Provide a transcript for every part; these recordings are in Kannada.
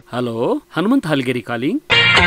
ಹಲೋ ಹನುಮಂತ್ ಹಾಲ್ಗೇರಿ ಕಾಲಿಂಗ್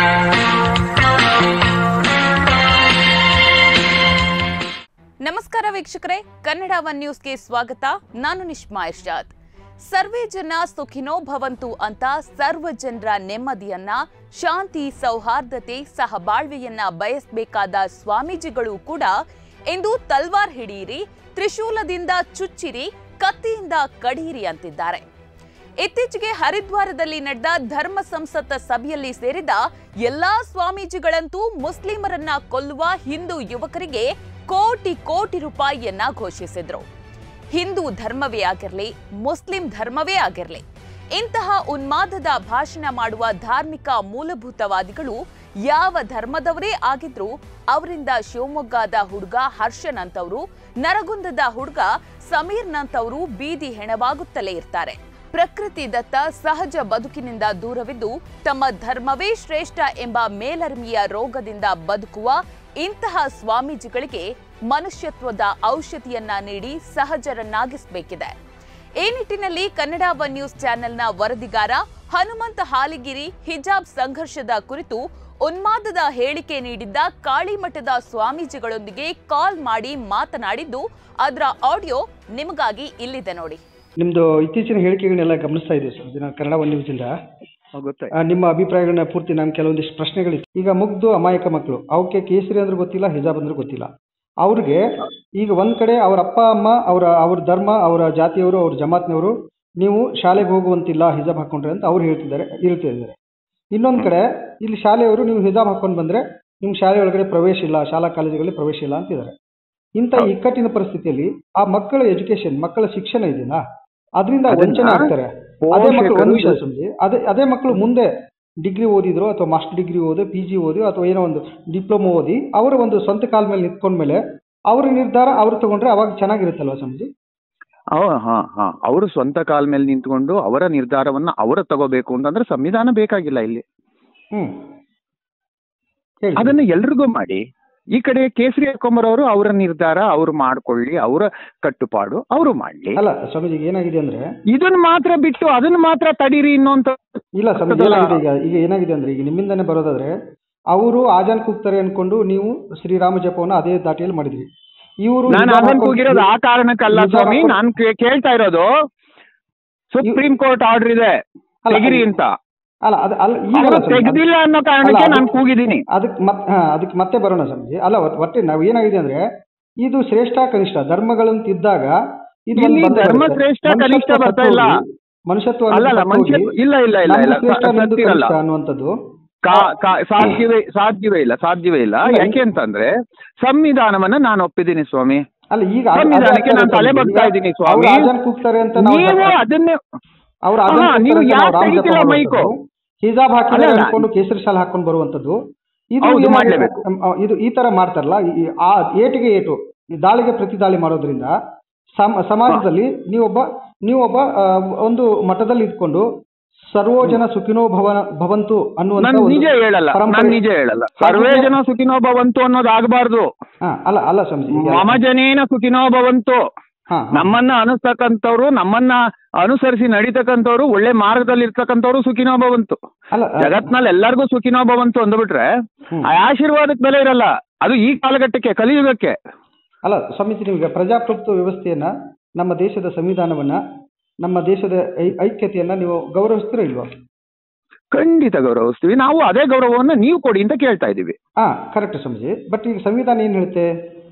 ನಮಸ್ಕಾರ ವೀಕ್ಷಕರೇ ಕನ್ನಡ ಒನ್ ನ್ಯೂಸ್ಗೆ ಸ್ವಾಗತ ನಾನು ನಿಷ್ಮಾ ಇರ್ಷಾದ್ ಸರ್ವೇ ಜನ ಸುಖಿನೋ ಭವಂತು ಅಂತ ಸರ್ವ ಜನರ ನೆಮ್ಮದಿಯನ್ನ ಶಾಂತಿ ಸೌಹಾರ್ದತೆ ಸಹಬಾಳ್ವೆಯನ್ನ ಬಯಸಬೇಕಾದ ಸ್ವಾಮೀಜಿಗಳು ಕೂಡ ಇಂದು ತಲ್ವಾರ್ ಹಿಡಿಯಿರಿ ತ್ರಿಶೂಲದಿಂದ ಚುಚ್ಚಿರಿ ಕತ್ತಿಯಿಂದ ಕಡಿಯಿರಿ ಅಂತಿದ್ದಾರೆ ಇತ್ತೀಚೆಗೆ ಹರಿದ್ವಾರದಲ್ಲಿ ನಡೆದ ಧರ್ಮ ಸಂಸತ್ತ ಸಭೆಯಲ್ಲಿ ಸೇರಿದ ಎಲ್ಲಾ ಸ್ವಾಮೀಜಿಗಳಂತೂ ಮುಸ್ಲಿಮರನ್ನ ಕೊಲ್ಲುವ ಹಿಂದೂ ಯುವಕರಿಗೆ ಕೋಟಿ ಕೋಟಿ ರೂಪಾಯಿಯನ್ನ ಘೋಷಿಸಿದ್ರು ಹಿಂದೂ ಧರ್ಮವೇ ಆಗಿರಲಿ ಮುಸ್ಲಿಂ ಧರ್ಮವೇ ಆಗಿರಲಿ ಇಂತಹ ಉನ್ಮಾದದ ಭಾಷಣ ಮಾಡುವ ಧಾರ್ಮಿಕ ಮೂಲಭೂತವಾದಿಗಳು ಯಾವ ಧರ್ಮದವರೇ ಆಗಿದ್ರೂ ಅವರಿಂದ ಶಿವಮೊಗ್ಗದ ಹುಡುಗ ಹರ್ಷನ್ ಅಂತವರು ನರಗುಂದದ ಹುಡುಗ ಸಮೀರ್ ನಂತವರು ಬೀದಿ ಹೆಣವಾಗುತ್ತಲೇ ಇರ್ತಾರೆ ಪ್ರಕೃತಿ ದತ್ತ ಸಹಜ ಬದುಕಿನಿಂದ ದೂರವಿದ್ದು ತಮ್ಮ ಧರ್ಮವೇ ಶ್ರೇಷ್ಠ ಎಂಬ ಮೇಲರ್ಮಿಯ ರೋಗದಿಂದ ಬದುಕುವ ಇಂತಹ ಸ್ವಾಮೀಜಿಗಳಿಗೆ ಮನುಷ್ಯತ್ವದ ಔಷಧಿಯನ್ನ ನೀಡಿ ಸಹಜರನ್ನಾಗಿಸಬೇಕಿದೆ ಈ ನಿಟ್ಟಿನಲ್ಲಿ ಕನ್ನಡ ಒನ್ ನ್ಯೂಸ್ ಚಾನೆಲ್ನ ವರದಿಗಾರ ಹನುಮಂತ ಹಾಲಿಗಿರಿ ಹಿಜಾಬ್ ಸಂಘರ್ಷದ ಕುರಿತು ಉನ್ಮಾದದ ಹೇಳಿಕೆ ನೀಡಿದ್ದ ಕಾಳಿಮಠದ ಸ್ವಾಮೀಜಿಗಳೊಂದಿಗೆ ಕಾಲ್ ಮಾಡಿ ಮಾತನಾಡಿದ್ದು ಅದರ ಆಡಿಯೋ ನಿಮಗಾಗಿ ಇಲ್ಲಿದೆ ನೋಡಿ ನಿಮ್ಮದು ಇತ್ತೀಚಿನ ಹೇಳಿಕೆಗಳನ್ನೆಲ್ಲ ಗಮನಿಸ್ತಾ ಇದ್ದೀವಿ ಸರ್ ದಿನ ಕನ್ನಡ ಒಂದು ನ್ಯೂಸಿಂದ ಗೊತ್ತಾಯ್ತು ಆ, ನಿಮ್ಮ ಅಭಿಪ್ರಾಯಗಳನ್ನ ಪೂರ್ತಿ ನಾನು ಕೆಲವೊಂದಿಷ್ಟು ಪ್ರಶ್ನೆಗಳಿತ್ತು ಈಗ ಮುಗ್ದು ಅಮಾಯಕ ಮಕ್ಕಳು ಅವಕ್ಕೆ ಕೇಸರಿ ಅಂದ್ರೆ ಗೊತ್ತಿಲ್ಲ ಹಿಜಾಬ್ ಅಂದ್ರೆ ಗೊತ್ತಿಲ್ಲ ಅವ್ರಿಗೆ ಈಗ ಒಂದ್ ಕಡೆ ಅವ್ರ ಅಪ್ಪ ಅಮ್ಮ ಅವರ ಅವ್ರ ಧರ್ಮ ಅವರ ಜಾತಿಯವರು ಅವ್ರ ಜಮಾತ್ನವರು ನೀವು ಶಾಲೆಗೆ ಹೋಗುವಂತಿಲ್ಲ ಹಿಜಾಬ್ ಹಾಕೊಂಡ್ರೆ ಅಂತ ಅವ್ರು ಹೇಳ್ತಿದ್ದಾರೆ ಹೇಳ್ತಾ ಇದ್ದಾರೆ ಇನ್ನೊಂದ್ ಕಡೆ ಇಲ್ಲಿ ಶಾಲೆಯವರು ನೀವು ಹಿಜಾಬ್ ಹಾಕೊಂಡು ಬಂದ್ರೆ ನಿಮ್ಮ ಶಾಲೆ ಒಳಗಡೆ ಪ್ರವೇಶ ಇಲ್ಲ ಶಾಲಾ ಕಾಲೇಜುಗಳಲ್ಲಿ ಪ್ರವೇಶ ಇಲ್ಲ ಅಂತಿದ್ದಾರೆ ಇಂಥ ಇಕ್ಕಟ್ಟಿನ ಪರಿಸ್ಥಿತಿಯಲ್ಲಿ ಆ ಮಕ್ಕಳ ಎಜುಕೇಶನ್ ಮಕ್ಕಳ ಶಿಕ್ಷಣ ಇದೆಯಲ್ಲ ಅದರಿಂದ ಅದನ್ನ ವಂಚನೆ ಆಗ್ತಾರೆ ಅದೇ ಮಕ್ಕಳು ಒಂದು ನಿಮಿಷ ಪೋಷಕರು- ಸಮಜಿ ಅದೇ ಅದೇ ಮಕ್ಕಳು ಮುಂದೆ ಡಿಗ್ರಿ ಓದಿದ್ರು ಅಥವಾ ಮಾಸ್ಟರ್ ಡಿಗ್ರಿ ಓದಿ ಪಿ ಜಿ ಓದಿ ಅಥವಾ ಏನೋ ಒಂದು ಡಿಪ್ಲೊಮಾ ಓದಿ ಅವರ ಒಂದು ಸ್ವಂತ ಕಾಲ ಮೇಲೆ ನಿಂತ್ಕೊಂಡ್ಮೇಲೆ ಅವ್ರ ನಿರ್ಧಾರ ಅವ್ರು ತಗೊಂಡ್ರೆ ಅವಾಗ ಚೆನ್ನಾಗಿರುತ್ತಲ್ವಾ ಸಮಜಿ ಅವ ಹಾ ಹಾ ಅವರು ಸ್ವಂತ ಕಾಲ ಮೇಲೆ ನಿಂತ್ಕೊಂಡು ಅವರ ನಿರ್ಧಾರವನ್ನ ಅವರ ತಗೋಬೇಕು ಅಂತಂದ್ರೆ ಸಂವಿಧಾನ ಬೇಕಾಗಿಲ್ಲ ಇಲ್ಲಿ ಹ್ಮ್ ಹೇಳಿ ಅದನ್ನ ಎಲ್ರಿಗೂ ಮಾಡಿ ಈ ಕಡೆ ಕೇಸರಿ ಹಾಕೊಂಬರೋರು ಅವರ ನಿರ್ಧಾರ ಅವ್ರು ಮಾಡ್ಕೊಳ್ಳಿ ಅವರ ಕಟ್ಟುಪಾಡು ಅವರು ಮಾಡ್ಲಿ ಅಲ್ಲ ಸ್ವಾಮೀಜಿ ಈಗ ಏನಾಗಿದೆ ಅಂದ್ರೆ ಇದನ್ನ ಮಾತ್ರ ಬಿಟ್ಟು ಅದನ್ನ ಮಾತ್ರ ತಡೀರಿ ಇನ್ನೊಂತ ಇಲ್ಲ ಸ್ವಾಮೀಜಿ ಅದಲ್ಲ. ಏನಾಗಿದೆ ಈಗ ಈಗ ಏನಾಗಿದೆ ಅಂದ್ರೆ ಈಗ ನಿಮ್ಮಿಂದಾನೇ ಬರೋದಾದ್ರೆ ಅವರು ಆಜಾನ್ ಕೂಗ್ತಾರೆ ಅನ್ಕೊಂಡು ನೀವು ಶ್ರೀರಾಮ ಜಪವನ್ನ ಅದೇ ದಾಟಿಯಲ್ಲಿ ಮಾಡಿದ್ರಿ ಇವರು ನಾನು ಅದನ್ನ ಕೂಗಿರೋದು ಆ ಕಾರಣಕ್ಕಲ್ಲ ಸ್ವಾಮಿ ನಾನು ಕೇ- ಕೇಳ್ತಾ ಇರೋದು ಸುಪ್ರೀಂ ಕೋರ್ಟ್ ಆರ್ಡರ್ ಇದೆ ಅಲ್ಲ, ತೆಗಿರಿ ಅದು- ಅಂತ ಅಲ್ಲ ಅದು ಅಲ್ಲ ಈಗ ಅವರು ಅಲ್ಲ ಸ್ವಾಮಿ, ಅದು- ತೆಗ್ದಿಲ್ಲ ಅನ್ನೋ ಕಾರಣಕ್ಕೆ ಅಲ್ಲ, ನಾನು ಅದು- ಕೂಗಿದ್ದೀನಿ ಅದಕ್ಕೆ ಮತ್ತೆ ಹಾ ಅದಕ್ಕೆ ಮತ್ತೆ ಬರೋಣ ಸ್ವಾಮೀಜಿ ಅಲ್ಲ ಒಟ್- ಒಟ್ಟೆ ನಾವು ಏನಾಗಿದೆ ಅಂದ್ರೆ ಇದು ಶ್ರೇಷ್ಠ ಕನಿಷ್ಠ ಧರ್ಮಗಳಂತ ಇದ್ದಾಗ ಇದು ಒಂದು ಇಲ್ಲಿ ಬಂದೇ ಧರ್ಮ ಬರುತ್ತೆ. ಶ್ರೇಷ್ಠ, ಮನುಷ್ಯತ್ವ ಕನಿಷ್ಠ ಬರ್ತಾ ತಪ್ಪೋಗಿ, ಇಲ್ಲ. ಮನುಷ್ಯತ್ವ ಅಲ್ಲ, ಅಲ್ಲ, ಅನ್ನೋದು ತಪ್ಪೋಗಿ, ಮನುಷ್ಯ- ಇಲ್ಲ, ಇಲ್ಲ, ಇಲ್ಲ, ನಮ್ಮ ಇಲ್ಲ, ಶ್ರೇಷ್ಠ ಸ- ನಿಂದು ಸತ್ತಿರಲ್ಲ. ಕನಿಷ್ಠ ಅನ್ನುವಂಥದ್ದು ಕಾ- ಕಾ- ಸಾಧ್ಯವೇ ಸಾಧ್ಯವೇ ಇಲ್ಲ ಸಾಧ್ಯವೇ ಇಲ್ಲ ಇಲ್ಲ, ಯಾಕೆ ಅಂತಂದ್ರೆ ಸಂವಿಧಾನವನ್ನ ನಾನು ಒಪ್ಪಿದ್ದೀನಿ ಸ್ವಾಮಿ ಅಲ್ಲ ಈಗ ಅದು- ಸಂವಿಧಾನಕ್ಕೆ ಅದೇ ನಾನು ತಲೆ ಆಗ್ತಾ ಬಗ್ತಾ ಇದೆ. ಇದ್ದೀನಿ ಅವ್ರು ಸ್ವಾಮಿ ಆಜಾನ್ ಕೂಗ್ತಾರೆ ಅಂತ ನಾವು ನೀವು ಅದನ್ನೇ ಅವ್ರು ಹಾ, ಆಜಾನ್ ಕೂಗ್ತಾರೆ ನೀವು ಅಂತ ಯಾಕೆ ನಾವು ರಾಮ ಜಪ ತೆಗಿತಿಲ್ಲ ಮಾಡುವಂಥದ್ದು. ಮೈಕು? ಹಿಜಾಬ್ ಹಾಕಿದ್ರೆ ಅಲ್ಲ, ಅನ್ಕೊಂಡು ಕೇಸರಿ ಶಾಲ್ ಹಾಕೊಂಡು ಬರುವಂತದ್ದು ಇದು ಹೌದು, ಏನಾಗಿದೆ- ಮಾಡ್ಲೇಬೇಕು. ಅಮ್, ಇದು ಈ ತರ ಮಾಡ್ತಾರಲ್ಲ ಈ- ಈ- ಆ ಏಟಿಗೆ ಏಟು ಈ ದಾಳಿಗೆ ಪ್ರತಿ ದಾಳಿ ಮಾಡೋದ್ರಿಂದ ಸಮ ಸಮಾಜದಲ್ಲಿ ನೀವೊಬ್ಬ ನೀವೊಬ್ಬ ಆ, ಒಂದು ಮಠದಲ್ಲಿ ಇದ್ಕೊಂಡು ಸರ್ವೋ ಜನ ಸುಖಿನೋ ಭವನ ಭವಂತು ಅನ್ನುವಂತ ನಾನು ಒಂದು ನಿಜ ಹೇಳಲ್ಲ ಪರಂಪರೆ- ನಾನು ನಿಜ ಹೇಳಲ್ಲ ಸರ್ವೇ ಜನ ಸುಖಿನೋ ಭವಂತು ಅನ್ನೋದು ಆಗಬಾರ್ದು ಹಾ, ಅಲ್ಲ ಅಲ್ಲ ಸ್ವಾಮೀಜಿ ಈಗ- ಮಮ ಜನೇನ ಸುಖಿನೋ ಭವಂತು ಹಾ, ಹಾ. ನಮ್ಮನ್ನ ಅನುಸ್ತಕ್ಕಂಥವ್ರು ನಮ್ಮನ್ನ ಅನುಸರಿಸಿ ನಡೀತಕ್ಕಂಥವ್ರು ಒಳ್ಳೆ ಮಾರ್ಗದಲ್ಲಿ ಇರ್ತಕ್ಕಂಥವ್ರು ಸುಖಿನೋ ಭವಂತು ಅಲ್ಲ ಆ, ಜಗತ್ನಲ್ಲಿ ಎಲ್ಲರಿಗೂ ಸುಖಿನೋ ಭವಂತು ಅಂದ್ಬಿಟ್ರೆ ಹ್ಮ್. ಆ ಆಶೀರ್ವಾದಕ್ಕೆ ಬೆಲೆ ಇರಲ್ಲ ಅದು ಈ ಕಾಲಘಟ್ಟಕ್ಕೆ ಕಲಿಯುಗಕ್ಕೆ ಅಲ್ಲ ಸ್ವಾಮೀಜಿ ನಿಮಗೆ ಪ್ರಜಾಪ್ರಭುತ್ವ ವ್ಯವಸ್ಥೆಯನ್ನ ನಮ್ಮ ದೇಶದ ಸಂವಿಧಾನವನ್ನ ನಮ್ಮ ದೇಶದ ಐ- ಐಕ್ಯತೆಯನ್ನ ನೀವು ಗೌರವಿಸ್ತೀರೋ ಇಲ್ವಾ ಖಂಡಿತ ಗೌರವಿಸ್ತೀವಿ ನಾವು ಅದೇ ಗೌರವವನ್ನ ನೀವು ಕೊಡಿ ಅಂತ ಕೇಳ್ತಾ ಇದ್ದೀವಿ ಹಾ ಕರೆಕ್ಟ್ ಸ್ವಾಮೀಜಿ ಬಟ್ ಈಗ ಸಂವಿಧಾನ ಏನ್ ಹೇಳುತ್ತೆ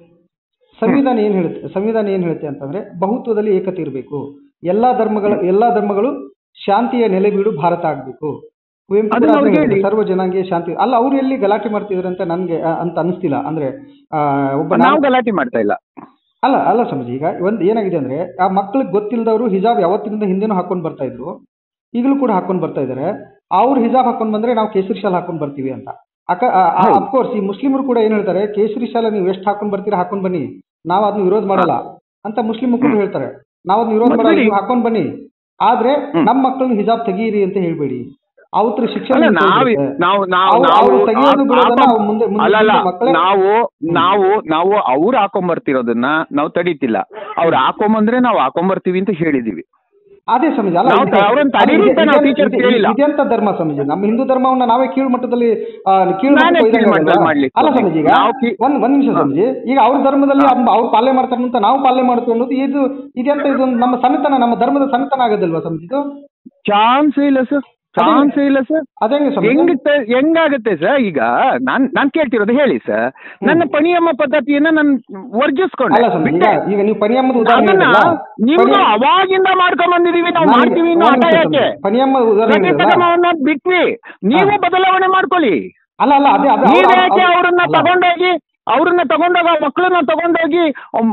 ಸಂವಿಧಾನ ಏನ್ ಹೇಳುತ್ತೆ ಸಂವಿಧಾನ ಏನ್ ಹೇಳುತ್ತೆ ಅಂತಂದ್ರೆ ಬಹುತ್ವದಲ್ಲಿ ಏಕತೆ ಇರಬೇಕು ಎಲ್ಲಾ ಧರ್ಮಗಳ ಎಲ್ಲಾ ಧರ್ಮಗಳು ಶಾಂತಿಯ ನೆಲೆಬೀಡು ಭಾರತ ಆಗ್ಬೇಕು ಕುವೆಂಪು ಅದನ್ನ ಕೂಡ ಅವ್ರಿಗೆ ಅದನ್ನೇ ಹೇಳಿ. ಹೇಳಿದ್ರು, ಸರ್ವ ಜನಾಂಗೀಯ ಶಾಂತಿ ಅಲ್ಲ ಅವ್ರು ಎಲ್ಲಿ ಗಲಾಟೆ ಮಾಡ್ತಿದ್ರು ಅಂತ ನನ್ಗೆ ಆ, ಅಂತ ಅನಿಸ್ತಿಲ್ಲ ಅಂದ್ರೆ ಆ, ಒಬ್ಬ ನಾವು ನಾನು- ಗಲಾಟೆ ಮಾಡ್ತಾ ಇಲ್ಲ ಅಲ್ಲ ಅಲ್ಲ ಸ್ವಾಮೀಜಿ ಈಗ ಒಂದು ಏನಾಗಿದೆ ಅಂದ್ರೆ ಆ ಮಕ್ಳಿಗೆ ಗೊತ್ತಿಲ್ಲದವರು ಹಿಜಾಬ್ ಯಾವತ್ತಿನಿಂದ ಹಿಂದೆನೂ ಹಾಕೊಂಡು ಬರ್ತಾ ಇದ್ರು ಈಗಲೂ ಕೂಡ ಹಾಕೊಂಡು ಬರ್ತಾ ಇದ್ದಾರೆ ಅವ್ರು ಹಿಜಾಬ್ ಹಾಕೊಂಡು ಬಂದ್ರೆ ನಾವು ಕೇಸರಿ ಶಾಲ್ ಹಾಕೊಂಡು ಬರ್ತೀವಿ ಅಂತ ಅಕ ಹೌದು. ಅಫ್ಕೋರ್ಸ್ ಈ ಮುಸ್ಲಿಮರು ಕೂಡ ಏನ್ ಹೇಳ್ತಾರೆ ಕೇಸರಿ ಶಾಲ ನೀವು ಎಷ್ಟು ಹಾಕೊಂಡು ಬರ್ತೀರಾ ಹಾಕೊಂಡು ಬನ್ನಿ ನಾವು ಅದನ್ನ ವಿರೋಧ ಮಾಡಲ್ಲ ಅಂತ ಮುಸ್ಲಿಂ ಮುಖಂಡರು ಹೇಳ್ತಾರೆ ನಾವು ಅದನ್ನ ವಿರೋಧ ಮಾಡಲ್ಲ ಮತ್ತ್ ನೀವು ಹಾಕೊಂಡು ಬನ್ನಿ ಆದ್ರೆ ಹ್ಮ್. ನಮ್ಮ ಮಕ್ಕಳನ್ನ ಹಿಜಾಬ್ ತೆಗೀರಿ ಅಂತ ಹೇಳ್ಬೇಡಿ ಅವತ್ರ ಶಿಕ್ಷಣ ಅಲ್ಲ ನಿಂತು ನಾವು ಹೋಗ್ಬಿಡುತ್ತೆ. ನಾವು ನಾವು ಅವ್ರು- ನಾವು ಅವ್ರು ತೆಗೆಯೋದು ಆ- ಬಿಡೋದನ್ನ ಹಾಕೊಂಡ್- ಅವ್ರು ಮುಂದೆ ಮುಂದೆ ಅಲ್ಲಲ್ಲ ಮಕ್ಕಳೇ- ನಾವು ನಾವು ನಾವು ಅವ್ರು ಹಾಕೊಂಬರ್ತಿರೋದನ್ನ ನಾವು ತಡೀತಿಲ್ಲ ಅವ್ರು ಹಾಕೊಂಬಂದ್ರೆ ನಾವು ಹಾಕೊಂಬರ್ತೀವಿ ಅಂತ ಹೇಳಿದೀವಿ ಅದೇ ಸ್ವಾಮೀಜಿ ಅಲ್ಲ ನಾವು ಇದು- ಅವ್ರನ್ನ ತಡೀರಿ ಅಂತ ಇದು- ನಾವು ಇದು- teachers ಇದು- ಕೇಳಿಲ್ಲ. ಇದೆಂತ ಧರ್ಮ ಸ್ವಾಮೀಜಿ ನಮ್ಮ ಹಿಂದೂ ಧರ್ಮವನ್ನ ನಾವೇ ಕೀಳು ಮಟ್ಟದಲ್ಲಿ ಆ, ಕೀಳು ನಾನೇ ಮಟ್ಟಕ್ಕೆ ಕೀಳು ಒಯ್ದಂಗೆ ಮಟ್ಟದಲ್ಲಿ ಅಲ್ವಾ? ಮಾಡ್ಲಿಕ್ಕೆ ಅಲ್ಲ ಸ್ವಾಮೀಜಿ ಈಗ ನಾವು ಕೀ- ಒಂದ್ ಒಂದ್ ನಿಮಿಷ ಸ್ವಾಮೀಜಿ ಈಗ ಅವ್ರ ಧರ್ಮದಲ್ಲಿ ಅದ್ನ ಅವ್ರು ಪಾಲನೆ ಮಾಡ್ತಾರೆ ಅಂತ ನಾವು ಪಾಲನೆ ಮಾಡ್ತೀವಿ ಅನ್ನೋದು ಇದು ಇದೆಂತ ಇದು ನಮ್ಮ ಸನಾತನ ನಮ್ಮ ಧರ್ಮದ ಸನಾತನ ಆಗೋದಿಲ್ವಾ ಸ್ವಾಮೀಜಿ ಇದು ಚಾನ್ಸ್ ಇಲ್ಲ ಸರ್ ಚಾನ್ಸ್ ಇಲ್ಲ ಸರ್ ಅದೇಂಗೆ ಸ್ವಾಮೀಜಿ ಹೆಂಗ್ ಹೆಂಗಾಗುತ್ತೆ ಸರ್ ಈಗ ನಾನ್ ನಾನ್ ಕೇಳ್ತಿರೋದು ಹೇಳಿ ಸರ್ ನನ್ನ ಪಣಿಯಮ್ಮ ಪದ್ಧತಿಯನ್ನ ನಾನು ವರ್ಜಿಸ್ಕೊಂಡೆ ಅಲ್ಲ ಸ್ವಾಮೀಜಿ ಈಗ ಬಿಟ್ಟೆ. ಈಗ ನೀವು ಪನಿಯಮ್ಮದ ಉದಾಹರಣೆ ಅದನ್ನ ಹೇಳಿದ್ರಲ್ಲ? ನೀವು ಪನಿ- ಅವಾಗಿಂದ ಮಾಡ್ಕೊಂಡ್ ಬಂದಿದೀವಿ ನಾವು ನಾನು- ಮಾಡ್ತೀವಿ ಇನ್ನು ಒಂದ್ ಹಠ ನಿಮಿಷ ಯಾಕೆ ಸ್ವಾಮೀಜಿ. ಪನಿಯಮ್ಮ ಉದಾಹರಣೆ ಹೇಳಿದ್ರಲ್ಲ? ಸತ್ಯಧರ್ಮವನ್ನ ಬಿಟ್ವಿ ನೀವು ಬದಲಾವಣೆ ಮಾಡ್ಕೊಳ್ಳಿ ಅಲ್ಲ ಅಲ್ಲ ಅದೇ ಅದೇ ನೀವ್ ಅವ್ರ- ಯಾಕೆ ಅವ್ರ- ಅವ್ರನ್ನ ಅಲ್ಲ. ತಗೊಂಡೋಗಿ ಅವ್ರನ್ನ ತಗೊಂಡೋಗ ಮಕ್ಕಳನ್ನ ತಗೊಂಡೋಗಿ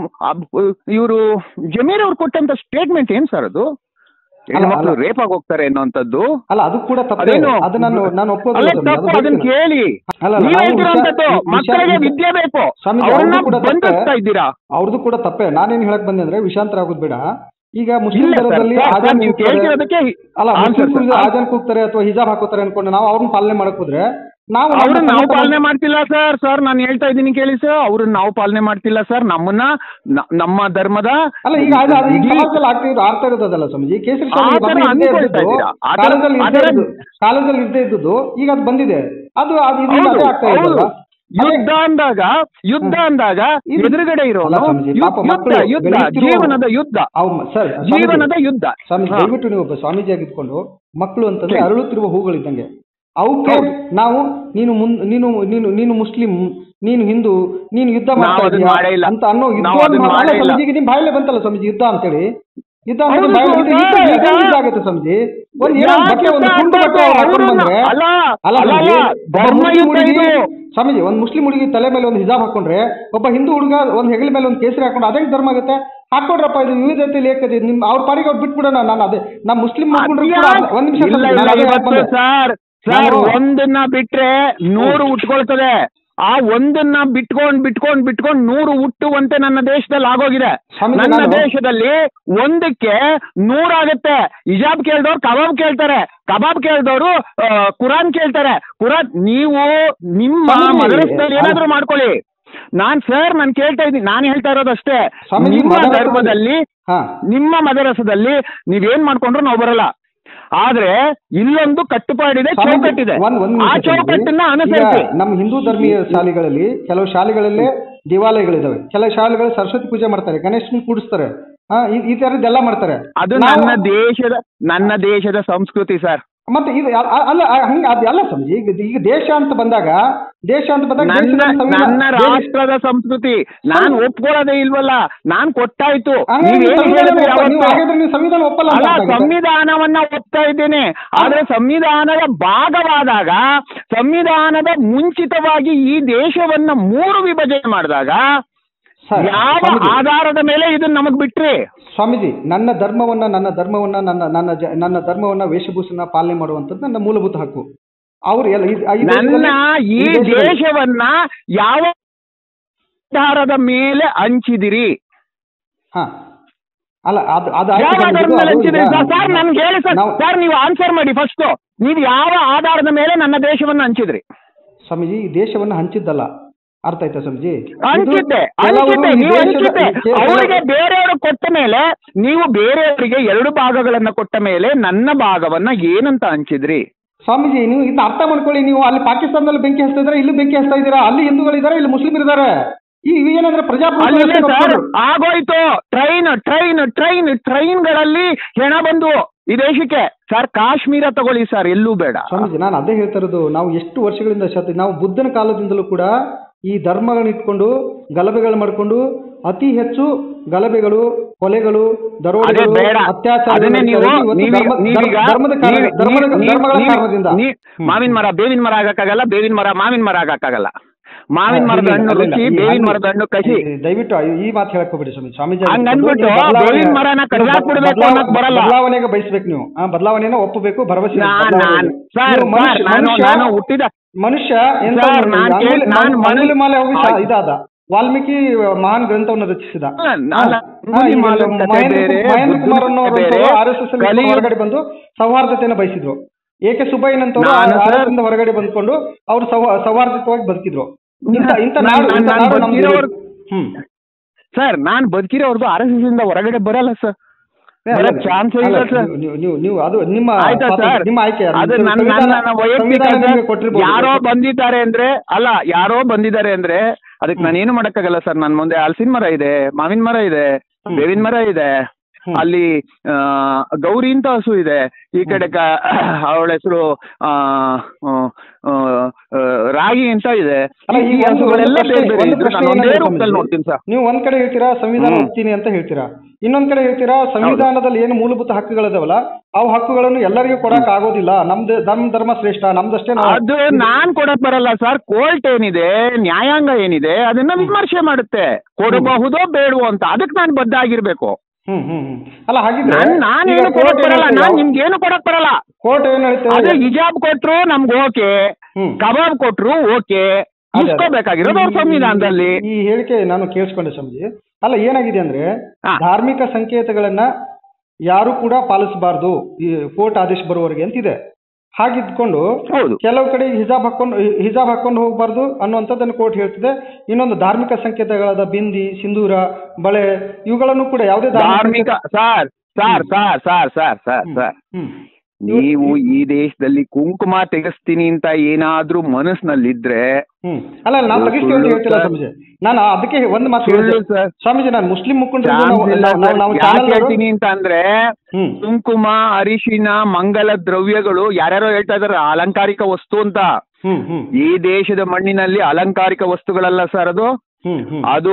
ಇವರು ಜಮೀರ್ ಅವ್ರು ಕೊಟ್ಟಂತ ಸ್ಟೇಟ್ಮೆಂಟ್ ಏನ್ ಸರ್ ಅದು ಅಲ್ಲ, ಮಕ್ಕಳು ಅಲ್ಲ. ರೇಪ್ ಆಗಿ ಹೋಗ್ತಾರೆ ಅನ್ನೋಂಥದ್ದು ಅಲ್ಲ ಅದು ಕೂಡ ತಪ್ಪೇ ಅದೇನು ಅದು ನಾನು ನಾನು ಒಪ್ಪೋದಿಲ್ಲ ಅಲ್ಲ ಸ್ವಾಮೀಜಿ, ಅದು ತಪ್ಪು ಅದನ್ನ ಗೊತ್ತಿಲ್ಲ. ಕೇಳಿ ಅಲ್ಲ, ಅಲ್ಲ, ನೀವ್ ನಾವು ಹೇಳ್ತಿರೋಂಥದ್ದು ವಿಷಯ- ವಿಷಯ- ಮಕ್ಕಳಿಗೆ ವಿಷಯ- ವಿದ್ಯೆ ಬೇಕು ಸ್ವಾಮೀಜಿ, ಅವ್ರನ್ನ ಅವ್ರದ್ದು ಕೂಡ ತಪ್ಪೇ. ಬಂಧಿಸ್ತಾ ಇದ್ದೀರಾ ಅವ್ರದ್ದು ಕೂಡ ತಪ್ಪೇ ನಾನೇನ್ ಹೇಳಕ್ ಬಂದೆ ಅಂದ್ರೆ ವಿಷಾಂತರ ಆಗೋದು ಬೇಡ ಈಗ ಮುಸ್ಲಿಂ ಇಲ್ಲ ಸರ್, ಧರ್ಮದಲ್ಲಿ ಸರ್, ಆಜಾನ್ ನೀವು ಕೂಗ್ತಾರೆ. ಕೇಳ್ತಿರೋದಕ್ಕೆ ಅಲ್ಲ answer ಮುಸ್ಲಿಂ ಸರ್. ಆಜಾನ್ ಕೂಗ್ತಾರೆ ಅಥವಾ ಹಿಜಾಬ್ ಹಾಕೋತಾರೆ ಅನ್ಕೊಂಡು ನಾವು ಅವ್ರನ್ನ ಪಾಲನೆ ಮಾಡಕ್ ಹೋದ್ರೆ ನಾವು ನಮ್ಮ ಅವ್ರನ್ನ ನಾವು ಸನಾತನ- ಪಾಲನೆ ಮಾಡ್ತಿಲ್ಲ ಸರ್ ಸರ್ ನಾನು ಹೇಳ್ತಾ ಇದ್ದೀನಿ ಕೇಳಿ ಸರ್ ಅವ್ರನ್ನ ನಾವು ಪಾಲನೆ ಮಾಡ್ತಿಲ್ಲ ಸರ್ ನಮ್ಮನ್ನ ನ- ನಮ್ಮ ಧರ್ಮದ ಅಲ್ಲ ಈಗ ಅದು ಅದು ಈಗ ಇಡೀ- ಸಮಾಜದಲ್ಲಿ ಆಗ್ತಾ ಇರೋದು ಆಗ್ತಾ ಇರೋದು ಅದಲ್ಲ ಸ್ವಾಮೀಜಿ ಕೇಸರಿ ಆ ಥರ ಅನ್ಕೊಳ್ತಾ ಇದ್ದೀರಾ? ಆ ಥರ- ಕಾಲದಲ್ಲಿ ಆ ಇದ್ದೇ ಥರ- ಇದ್ದು ಕಾಲದಲ್ಲಿ ಇದ್ದೇ ಇದ್ದದ್ದು ಈಗ ಅದು ಬಂದಿದೆ ಅದು ಅದು ಇದರಿಂದ ಹೌದು ಅದೇ ಆಗ್ತಾ ಹೌದು ಇರೋದಲ್ವಾ? ಅದೇ- ಯುದ್ಧ ಅಂದಾಗ ಯುದ್ಧ ಅಂದಾಗ ಇದು- ಎದುರುಗಡೆ ಅಲ್ಲ ಇರೋನು ಸ್ವಾಮೀಜಿ, ಯು- ಪಾಪ ಯುದ್ಧ ಮಕ್ಕಳು ಯುದ್ಧ ಬೆಳೆಯುತ್ತಿರುವ- ಜೀವನದ ಯುದ್ಧ ಅವ್ ಮ- ಸರ್ ಸ್ವಾಮೀಜಿ, ಜೀವನದ ಯುದ್ಧ ಸ್ವಾಮೀಜಿ ಹಾ. ದಯವಿಟ್ಟು ನೀವು ಒಬ್ಬ ಸ್ವಾಮೀಜಿ ಆಗಿದ್ಕೊಂಡು ಮಕ್ಕಳು ಅಂತಂದ್ರೆ ಹೇಳಿ. ಅರಳುತ್ತಿರುವ ಹೂಗಳಿದ್ದಂಗೆ ಅವಕ್ಕೆ ಹೌದು. ನಾವು ನೀನು ಮುನ್- ನೀನು ನೀನು ನೀನು ಮುಸ್ಲಿಂ ನೀನು ಹಿಂದೂ ನೀನು ಯುದ್ಧ ನಾವು ಮಾಡ್ತಾ ಅದನ್ನ ಇದೀಯಾ ಮಾಡೇ ಇಲ್ಲ. ಅಂತ ಅನ್ನೋ ಯುದ್ಧ ನಾವು ಅದನ್ನ ಮಾಡೇ ಇಲ್ಲ. ಸ್ವಾಮೀಜಿಗೆ ನಿಮ್ ಬಾಯಲ್ಲೇ ಬಂತಲ್ಲ ಸ್ವಾಮೀಜಿ ಯುದ್ಧ ಅಂತೇಳಿ ಯುದ್ಧ ಅಂತ ಹೌದು ಬಾಯಲ್ಲಿ ಯುದ್ಧ ಸ್ವಾಮೀಜಿ, ಯುದ್ಧ ಈಗ- ಯುದ್ಧ ಆಗುತ್ತೆ ಸ್ವಾಮೀಜಿ ಒಂದ್ ಏನೋ ಯಾಕೆ ಬಟ್ಟೆ ಒಂದು ಯುದ್ಧ ತುಂಡು ಬಟ್ಟೆ ಅವ್ರು ಹಾಕೊಂಡು ಅವ್ರನ್ನ- ಬಂದ್ರೆ ಅಲ್ಲ, ಅಲ್ಲ ಅಲ್ಲ, ಸ್ವಾಮೀಜಿ, ಅಲ್ಲ, ಒಬ್ಬ ಧರ್ಮ ಮುಸ್ಲಿಂ ಯುದ್ಧ ಹುಡುಗಿ ಇದು. ಸ್ವಾಮೀಜಿ ಒಂದ್ ಮುಸ್ಲಿಂ ಹುಡುಗಿ ತಲೆ ಮೇಲೆ ಒಂದು ಹಿಜಾಬ್ ಹಾಕೊಂಡ್ರೆ ಒಬ್ಬ ಹಿಂದೂ ಹುಡುಗ ಒಂದ್ ಹೆಗಲ ಮೇಲೆ ಒಂದು ಕೇಸರಿ ಹಾಕೊಂಡು ಅದೇ ಧರ್ಮ ಆಗುತ್ತೆ ಹಾಕೊಡ್ರಪ್ಪ ಇದು ವಿವಿಧತೆಯಲ್ಲಿ ಏಕತೆ ನಿಮ್ ಅವ್ರ ಪಾಡಿಗೆ ಅವ್ರು ಬಿಟ್ಬಿಡೋಣ ನಾನು ಅದೇ ನಮ್ಮ ಮುಸ್ಲಿಂ ಮಾಡ್ಕೊಂಡ್ರೆ ಕೂಡ ಅದ್ಯಾಕ್- ಒಂದ್ ನಿಮಿಷ ಇಲ್ಲ, ಸ್ವಾಮೀಜಿ, ಇಲ್ಲ, ನಾನು ಅದೇ ಹೇಳಕ್ ಇವತ್ತು ಬಂದೆ. ಸರ್ ಸರ್ ನಾನು- ಒಂದನ್ನ ಬಿಟ್ರೆ ನೂರು ಉಟ್ಕೊಳ್ತದೆ ಆ ಒಂದನ್ನ ಬಿಟ್ಕೊಂಡ್ ಬಿಟ್ಕೊಂಡ್ ಬಿಟ್ಕೊಂಡ್ ನೂರು ಹುಟ್ಟುವಂತೆ ನನ್ನ ದೇಶದಲ್ಲಿ ಆಗೋಗಿದೆ ಸ್ವಾಮೀಜಿ, ನನ್ನ ನಾನು- ದೇಶದಲ್ಲಿ ಒಂದಕ್ಕೆ ನೂರಾಗುತ್ತೆ ಹಿಜಾಬ್ ಕೇಳ್ದವ್ರು ಕಬಾಬ್ ಕೇಳ್ತಾರೆ ಕಬಾಬ್ ಕೇಳ್ದವ್ರು ಆ, ಕುರಾನ್ ಕೇಳ್ತಾರೆ ಕುರಾನ್ ನೀವು ನಿಮ್ಮ ಸ್ವಾಮೀಜಿ, ಮದರಸದಲ್ಲಿ ಅಲ್ಲ- ಏನಾದ್ರು ಮಾಡ್ಕೊಳ್ಳಿ ನಾನ್ ಸರ್ ನಾನು ಕೇಳ್ತಾ ಇದ್ದೀನಿ ನಾನು ಹೇಳ್ತಾ ಇರೋದಷ್ಟೇ ಸ್ವಾಮೀಜಿ, ನಿಮ್ಮ ಮದರಸದಲ್ಲಿ- ಧರ್ಮದಲ್ಲಿ ಹಾ ನಿಮ್ಮ ಮದರಸದಲ್ಲಿ ನೀವೇನ್ ಮಾಡ್ಕೊಂಡ್ರು ನಾವು ಬರಲ್ಲ ಆದ್ರೆ ಇಲ್ಲೊಂದು ಕಟ್ಟುಪಾಡಿದೆ ಸ್ವಾಮೀಜಿ, ಚೌಕಟ್ಟಿದೆ ಒಂದ್- ಒಂದ್ ಆ ನಿಮಿಷ ಸ್ವಾಮೀಜಿ. ಚೌಕಟ್ಟನ್ನ ಈಗ ಅನುಸರಿಸಿ ನಮ್ಮ ಹಿಂದೂ ಧರ್ಮೀಯ ಶಾಲೆಗಳಲ್ಲಿ ಕೆಲವು ಶಾಲೆಗಳಲ್ಲೇ ದೇವಾಲಯಗಳಿದಾವೆ ಕೆಲವು ಶಾಲೆಗಳು ಸರಸ್ವತಿ ಪೂಜೆ ಮಾಡ್ತಾರೆ ಗಣೇಶನ್ ಕೂಡಿಸ್ತಾರೆ ಹಾ ಈ- ಈ ತರದ್ದೆಲ್ಲ ಮಾಡ್ತಾರೆ ಅದು ನಾವು- ನನ್ನ ದೇಶದ ನನ್ನ ದೇಶದ ಸಂಸ್ಕೃತಿ ಸರ್ ಮತ್ತೆ ಇದು ಅ- ಅ- ಅಲ್ಲ ಅ- ಹಂಗ ಅದು ಅಲ್ಲ ಸ್ವಾಮೀಜಿ ಈಗ ಈಗ ದೇಶ ಅಂತ ಬಂದಾಗ ದೇಶ ಅಂತ ಬಂದಾಗ ನನ್ನ ದೇಶದ ಸಂವಿಧಾನ- ನನ್ನ ದೇಶ- ರಾಷ್ಟ್ರದ ಸಂಸ್ಕೃತಿ ನಾನ್ ಒಪ್ಕೊಳ್ಳೋದೇ ಇಲ್ವಲ್ಲ ನಾನ್ ಕೊಟ್ಟಾಯ್ತು ಹಂಗಾದ್ರೆ ನೀವು ನೀವೇನ್ ಸಂವಿಧಾನ ಹೇಳಿದ್ರಿ ಒಪ್ಪ- ನೀವು ಅವತ್ತು? ಹಾಗಾದ್ರೆ ನೀವು ಸಂವಿಧಾನ ಒಪ್ಪಲ್ಲ ಅಂತ ಅಲ್ಲ ಅರ್ಥಾಗಿದೆ. ಸಂವಿಧಾನವನ್ನ ಒಪ್ತಾ ಇದ್ದೇನೆ ಆದ್ರೆ ಸಂವಿಧಾನದ ಭಾಗವಾದಾಗ ಸಂವಿಧಾನದ ಮುಂಚಿತವಾಗಿ ಈ ದೇಶವನ್ನ ಮೂರು ವಿಭಜನೆ ಮಾಡಿದಾಗ ಸರ್, ಯಾವ ಸ್ವಾಮೀಜಿ, ಆಧಾರದ ಮೇಲೆ ಇದನ್ನ ನಮಗ್ ಬಿಟ್ರಿ ಸ್ವಾಮೀಜಿ ನನ್ನ ಧರ್ಮವನ್ನ ನನ್ನ ಧರ್ಮವನ್ನ ನನ್ನ ನನ್ನ ಜ- ನನ್ನ ಧರ್ಮವನ್ನ ವೇಷಭೂಷಣ ಪಾಲನೆ ಮಾಡುವಂಥದ್ದು ನನ್ನ ಮೂಲಭೂತ ಹಕ್ಕು ಅವ್ರು ಎಲ್ಲ ಈ- ಈ ನನ್ನ ದೇಶದಲ್ಲಿ- ಈ ದೇಶದಲ್ಲಿ- ದೇಶವನ್ನ ಯಾವ ಆಧಾರದ ಮೇಲೆ ಹಂಚಿದಿರಿ ಹಾ ಅಲ್ಲ ಅದು ಅದು ಆಯ್ತು ಯಾವ ಸ್ವಾಮೀಜಿ, ಆಧಾರದ ಮೇಲೆ ಅದು ಹಂಚಿದಿರಿ ಈಗ ಸರ್ ಸರ್ ನನ್ಗೆ ಹೇಳಿ ಸರ್ ನಾವು- ಸರ್ ನೀವು ಆನ್ಸರ್ ಮಾಡಿ ಫಸ್ಟ್ ನೀವು ಯಾವ ಆಧಾರದ ಮೇಲೆ ನನ್ನ ದೇಶವನ್ನ ಹಂಚಿದ್ರಿ ಸ್ವಾಮೀಜಿ ಈ ದೇಶವನ್ನ ಹಂಚಿದ್ದಲ್ಲ ಅರ್ಥ ಆಯ್ತಾ ಸ್ವಾಮೀಜಿ ಇದು ಹಂಚಿದ್ದೆ ಕೆಲವರು ಹಂಚಿದ್ದೆ ಈ ನೀವು ದೇಶದ- ಹಂಚಿದ್ದೆ ಈ ಕೆ- ಅವರಿಗೆ ಬೇರೆಯವರು ಕೊಟ್ಟ ಮೇಲೆ ನೀವು ಬೇರೆಯವರಿಗೆ ಎರಡು ಭಾಗಗಳನ್ನ ಕೊಟ್ಟ ಮೇಲೆ ನನ್ನ ಭಾಗವನ್ನ ಏನಂತ ಹಂಚಿದ್ರಿ ಸ್ವಾಮೀಜಿ ನೀವು ಇದನ್ನ ಅರ್ಥ ಮಾಡ್ಕೊಳ್ಳಿ ನೀವು ಅಲ್ಲಿ ಪಾಕಿಸ್ತಾನದಲ್ಲಿ ಬೆಂಕಿ ಹಚ್ತಾ ಇದ್ದೀರಾ ಇಲ್ಲಿ ಬೆಂಕಿ ಹಚ್ತಾ ಇದ್ದೀರಾ ಅಲ್ಲಿ ಹಿಂದೂಗಳಿದ್ದಾರೆ ಇಲ್ಲಿ ಮುಸ್ಲಿಮರು ಇದ್ದಾರೆ ಈ ಇವು ಏನಂದ್ರೆ ಅಲ್ಲಿದೆ ಸರ್ ಪ್ರಜಾಪ್ರಭುತ್ವ ಆಗೋಯ್ತು ಟ್ರೈನ್ ಟ್ರೈನ್ ಟ್ರೈನ್ ಟ್ರೈನ್ಗಳಲ್ಲಿ ಹೆಣ ಬಂದು ಈ ದೇಶಕ್ಕೆ ಸರ್ ಕಾಶ್ಮೀರ ತಗೊಳ್ಳಿ ಸರ್ ಎಲ್ಲೂ ಬೇಡ ಸ್ವಾಮೀಜಿ ನಾನು ಅದೇ ಹೇಳ್ತಾ ಇರೋದು ನಾವು ಎಷ್ಟು ವರ್ಷಗಳಿಂದ ಶತ ನಾವು ಬುದ್ಧನ ಕಾಲದಿಂದಲೂ ಕೂಡ ಈ ಧರ್ಮಗಳನ್ನ ಇಟ್ಕೊಂಡು ಗಲಭೆಗಳು ಮಾಡಿಕೊಂಡು ಅತಿ ಹೆಚ್ಚು ಗಲಭೆಗಳು ಕೊಲೆಗಳು ಅದೇ ದರೋಡೆಗಳು ಬೇಡ ಅತ್ಯಾಚಾರ ಅದನ್ನೇ ನೀವು ನೀವೀಗ- ನೀವೀಗ ಧರ್ಮದ ಕಾರಣ ನೀವ್- ಧರ್ಮದ ನೀವ್- ಧರ್ಮಗಳ ನೀವ್- ಕಾರಣದಿಂದ ನೀವ್- ಮಾವಿನ ಮರ ಬೇವಿನ ಮರ ಆಗಕ್ಕಾಗಲ್ಲ ಬೇವಿನ ಮರ ಮಾವಿನ ಮರ ಆಗಕ್ಕಾಗಲ್ಲ ಮಾವಿನ ಮರದ ಹಣ್ಣು ಇಲ್ಲ, ಇಲ್ಲ, ರುಚಿ ಈ ಬೇವಿನ ಹಣ್ಣು- ಮರದ ಹಣ್ಣು ಕಸಿ ಈ- ದಯವಿಟ್ಟು ಈ ಮಾತು ಹೇಳಕ್ ಹೋಗ್ಬೇಡಿ ಸ್ವಾಮಿ ಸ್ವಾಮೀಜಿ ಹಂಗ್ ಆಗಿರ್ಬೋದು, ಅಂದ್ಬಿಟ್ಟು ನೀವು ಬದಲಾವಣೆ- ಬೇವಿನ ಮರನ ಕಡ್ದಾಕ್ಬಿಡ್ಬೇಕು ಬದಲಾವ- ಅನ್ನೋಕ್ ಬರಲ್ಲ. ಬದಲಾವಣೆಗೆ ಬಯಸ್ಬೇಕು ನೀವು ಆ ಬದಲಾವಣೆನ ಒಪ್ಪಬೇಕು ಭರವಸೆ ನಾನ್ ಬದಲಾವಣೆ ನಾನ್ ಇದೆ. ಸರ್ ನೀವು ಮನುಷ್ಯ- ಸರ್ ನಾನು ಮನುಷ್ಯ- ನಾನು ಹುಟ್ಟಿದ ಮನುಷ್ಯ ಎಂತ ಸರ್, ನೋಡಿ, ನಾನ್ ಕೇಳ್- ಅಂಗುಲಿ- ನಾನ್ ಮನು- ಅಂಗುಲಿಮಾಲೆ ಹೋಗಿ ಶಾ- ಆಯ್ತು. ಇದಾದ ವಾಲ್ಮೀಕಿ ಮಹಾನ್ ಗ್ರಂಥವನ್ನು ರಚಿಸಿದ ಅಲ್ಲ, ಅಲ್ಲ, ಹಾ, ಈಗ ಅಂಗುಲಿಮಾಲೆ ಕಥೆ ಮಹೇಂದ್ರ ಬೇರೆ, ಮಹೇಂದ್ರ ಕುಮಾರ್ ಬುದ್ಧನ ಅನ್ನೋರು ಕಥೆ ಬೇರೆ, ಆರ್ ಎಸ್ ಎಸ್ ಕಲಿಯುಗ- ಹೊರಗಡೆ ಬಂದು ಸೌಹಾರ್ದತೆಯನ್ನು ಬಯಸಿದ್ರು ಏಕೆ ಸುಬ್ಬಯ್ಯನಂತವರು ನಾನು ಆರ್ ಸರ್- ಎಸ್ ಇಂದ ಹೊರಗಡೆ ಬಂದ್ಕೊಂಡು ಅವರು ಸೌ- ಸೌಹಾರ್ದತೆಯಾಗಿ ಬದುಕಿದ್ರು ಇಂಥ ಇಂಥ ನಾನ್- ನಾಡು ನಾನ್- ಇಂಥ ನಾನ್ ನಾಡು ನಮ್ದು ಬದುಕಿರೋರು- ಹ್ಮ್ ಸರ್ ನಾನ್ ಬದುಕಿರೋರ್ಗು ಆರ್ ಎಸ್ ಎಸ್ ಇಂದ ಹೊರಗಡೆ ಬರಲ್ಲ ಸರ್ ಬರಕ್ ಚಾನ್ಸ್ ಇಲ್ಲ ಅಲ್ಲ, ಸರ್ ನೀವು- ನೀವು ನೀವು ನೀವು ಅದು ನಿಮ್ಮ ಆಯ್ತಾ ಸ್ವಾತಂತ್ರ್ಯ, ಸರ್ ನಿಮ್ಮ ಆಯ್ಕೆ ಅದು ನನ್ನ ಸಂವಿಧಾನ- ನನ್ನ ವೈಯಕ್ತಿಕ ಸಂವಿಧಾನ ನಿಮಗೆ ಸರ್. ಕೊಟ್ಟಿರ್ಬೋದು. ಯಾರೋ ಬಂದಿದ್ದಾರೆ ಅಂದ್ರೆ ಅಲ್ಲ ಯಾರೋ ಬಂದಿದ್ದಾರೆ ಅಂದ್ರೆ ಅದಕ್ಕೆ ನಾನು ಏನು ಮಾಡಕ್ಕಾಗಲ್ಲ ಸರ್ ನನ್ನ ಮುಂದೆ ಹಲಸಿನ ಮರ ಇದೆ ಮಾವಿನ ಮರ ಇದೆ ಬೇವಿನ ಮರ ಇದೆ ಹ್ಮ್. ಅಲ್ಲಿ ಆ, ಗೌರಿ ಅಂತ ಹಸು ಇದೆ ಈ ಕಡೆ ಕ ಅವಳ ಹೆಸರು ರಾಗಿ ಅಂತ ಇದೆ ಅಲ್ಲ, ಈ ಈ ಒಂದು- ಹಸುಗಳೆಲ್ಲ ಒಂದು ಬೇರೆ ಪ್ರಶ್ನೆ- ಬೇರೆ ಒಂದು ಇದ್ದು ಪ್ರಶ್ನೆ ನಾನು ಒಂದೇ ಏನಾದ್ರು ರೂಪದಲ್ಲಿ ಸಮಜಿ? ನೋಡ್ತೀನಿ ಸರ್ ನೀವು ಒಂದ್ ಕಡೆ ಹೇಳ್ತೀರಾ ಸಂವಿಧಾನ ಹ್ಮ್. ಒಪ್ತೀನಿ ಅಂತ ಹೇಳ್ತೀರಾ ಇನ್ನೊಂದ್ ಕಡೆ ಹೇಳ್ತೀರಾ ಸಂವಿಧಾನದಲ್ಲಿ ಏನು ಮೂಲಭೂತ ಹಕ್ಕುಗಳಿದಾವಲ್ಲ ಅವು ಹಕ್ಕುಗಳನ್ನು ಎಲ್ಲರಿಗೂ ಕೊಡಕ್ ಆಗೋದಿಲ್ಲ ನಮ್ದು ನಮ್ ಧರ್ಮ ಶ್ರೇಷ್ಠ ನಮ್ದಷ್ಟೇ ನಾವು ಅದು ನಾನ್ ಕೊಡಕ್ ಬರಲ್ಲ ಸರ್ ಕೋರ್ಟ್ ಏನಿದೆ ನ್ಯಾಯಾಂಗ ಏನಿದೆ ಅದನ್ನ ವಿಮರ್ಶೆ ಮಾಡುತ್ತೆ ಕೊಡಬಹುದೋ ಬೇಡವೋ ಅಂತ ಅದಕ್ಕೆ ನಾನು ಬದ್ಧ ಆಗಿರ್ಬೇಕು ಹ್ಮ್ ಹ್ಮ್ ಹ್ಮ್ ಅಲ್ಲ ಹಾಗಿದ್ರೆ ನಾನ್ ನಾನೇನು ಕೊಡಕ್ ಬರಲ್ಲ ನಾನ್ ನಿಮ್ಗೇನು ಕೊಡಕ್ ಬರಲ್ಲ ಕೋರ್ಟ್ ಏನ್ ಅದು ಹೇಳ್ತೇವೆ ಹಿಜಾಬ್ ಕೊಟ್ರು ನಮ್ಗೆ ಓಕೆ ಹ್ಮ್. ಕಬಾಬ್ ಕೊಟ್ರು ಓಕೆ ಅದೇ, ಅದೇ. ಇಸ್ಕೋಬೇಕಾಗಿರೋದು ಅವ್ರ ಈ- ಸಂವಿಧಾನದಲ್ಲಿ ಈ ಹೇಳಿಕೆ ನಾನು ಕೇಳಿಸ್ಕೊಂಡೆ ಸಮಜಿ ಅಲ್ಲ ಏನಾಗಿದೆ ಅಂದ್ರೆ ಹಾ. ಧಾರ್ಮಿಕ ಸಂಕೇತಗಳನ್ನ ಯಾರು ಕೂಡ ಪಾಲಿಸಬಾರ್ದು ಈ ಕೋರ್ಟ್ ಆದೇಶ ಬರುವವರೆಗೆ ಅಂತಿದೆ ಹಾಗಿದ್ಕೊಂಡು ಹೌದು ಕೆಲವು ಕಡೆ ಹಿಜಾಬ್ ಹಾಕೊಂಡು ಹಿಜಾಬ್ ಹಾಕೊಂಡು ಹೋಗಬಾರ್ದು ಅನ್ನುವಂಥದ್ದನ್ನು ಕೋರ್ಟ್ ಹೇಳ್ತಿದೆ ಇನ್ನೊಂದು ಧಾರ್ಮಿಕ ಸಂಕೇತಗಳಾದ ಬಿಂದಿ ಸಿಂಧೂರ ಬಳೆ ಇವುಗಳನ್ನು ಕೂಡ ಯಾವುದೇ ಧಾರ್ಮಿಕ sir sir sir sir sir sir sir ಹ್ಮ್ ನೀವು ಈ ದೇಶದಲ್ಲಿ ಕುಂಕುಮ ತೆಗೆಸ್ತೀನಿ ಅಂತ ಏನಾದ್ರೂ ಮನಸ್ಸಿನಲ್ಲಿದ್ರೆ ಹ್ಮ್ ಅಲ್ಲ ಅಲ್ಲ, ನಾನು ತೆಗಿಸ್ತೀವಿ ಅಂತ ಹೇಳ್ತಿಲ್ಲ ಸರ್. ಸ್ವಾಮೀಜಿ ನಾನು ಅದಕ್ಕೆ ಒಂದು ಮಾತು ಸುಳ್ಳು ಹೇಳಿದೆ ಸರ್. ಸ್ವಾಮೀಜಿ ನಾನು ಮುಸ್ಲಿಂ ಮುಖಂಡರು ಚಾನ್ಸ್ ಇಲ್ಲ ನಾವು ಸರ್. ನಾವು ಯಾಕೆ ಚಾನಲ್ ಹೇಳ್ತೀನಿ ಅಂತ ಅಂದ್ರೆ ಹ್ಮ್ ಕುಂಕುಮ ಅರಿಶಿನ ಮಂಗಲ ದ್ರವ್ಯಗಳು ಯಾರ್ಯಾರೋ ಹೇಳ್ತಾ ಇದಾರೆ ಅಲಂಕಾರಿಕ ವಸ್ತು ಅಂತ ಹ್ಮ್ ಹ್ಮ್ ಈ ದೇಶದ ಮಣ್ಣಿನಲ್ಲಿ ಅಲಂಕಾರಿಕ ವಸ್ತುಗಳಲ್ಲ ಸರ್ ಅದು ಹ್ಮ್ ಹ್ಮ್ ಅದು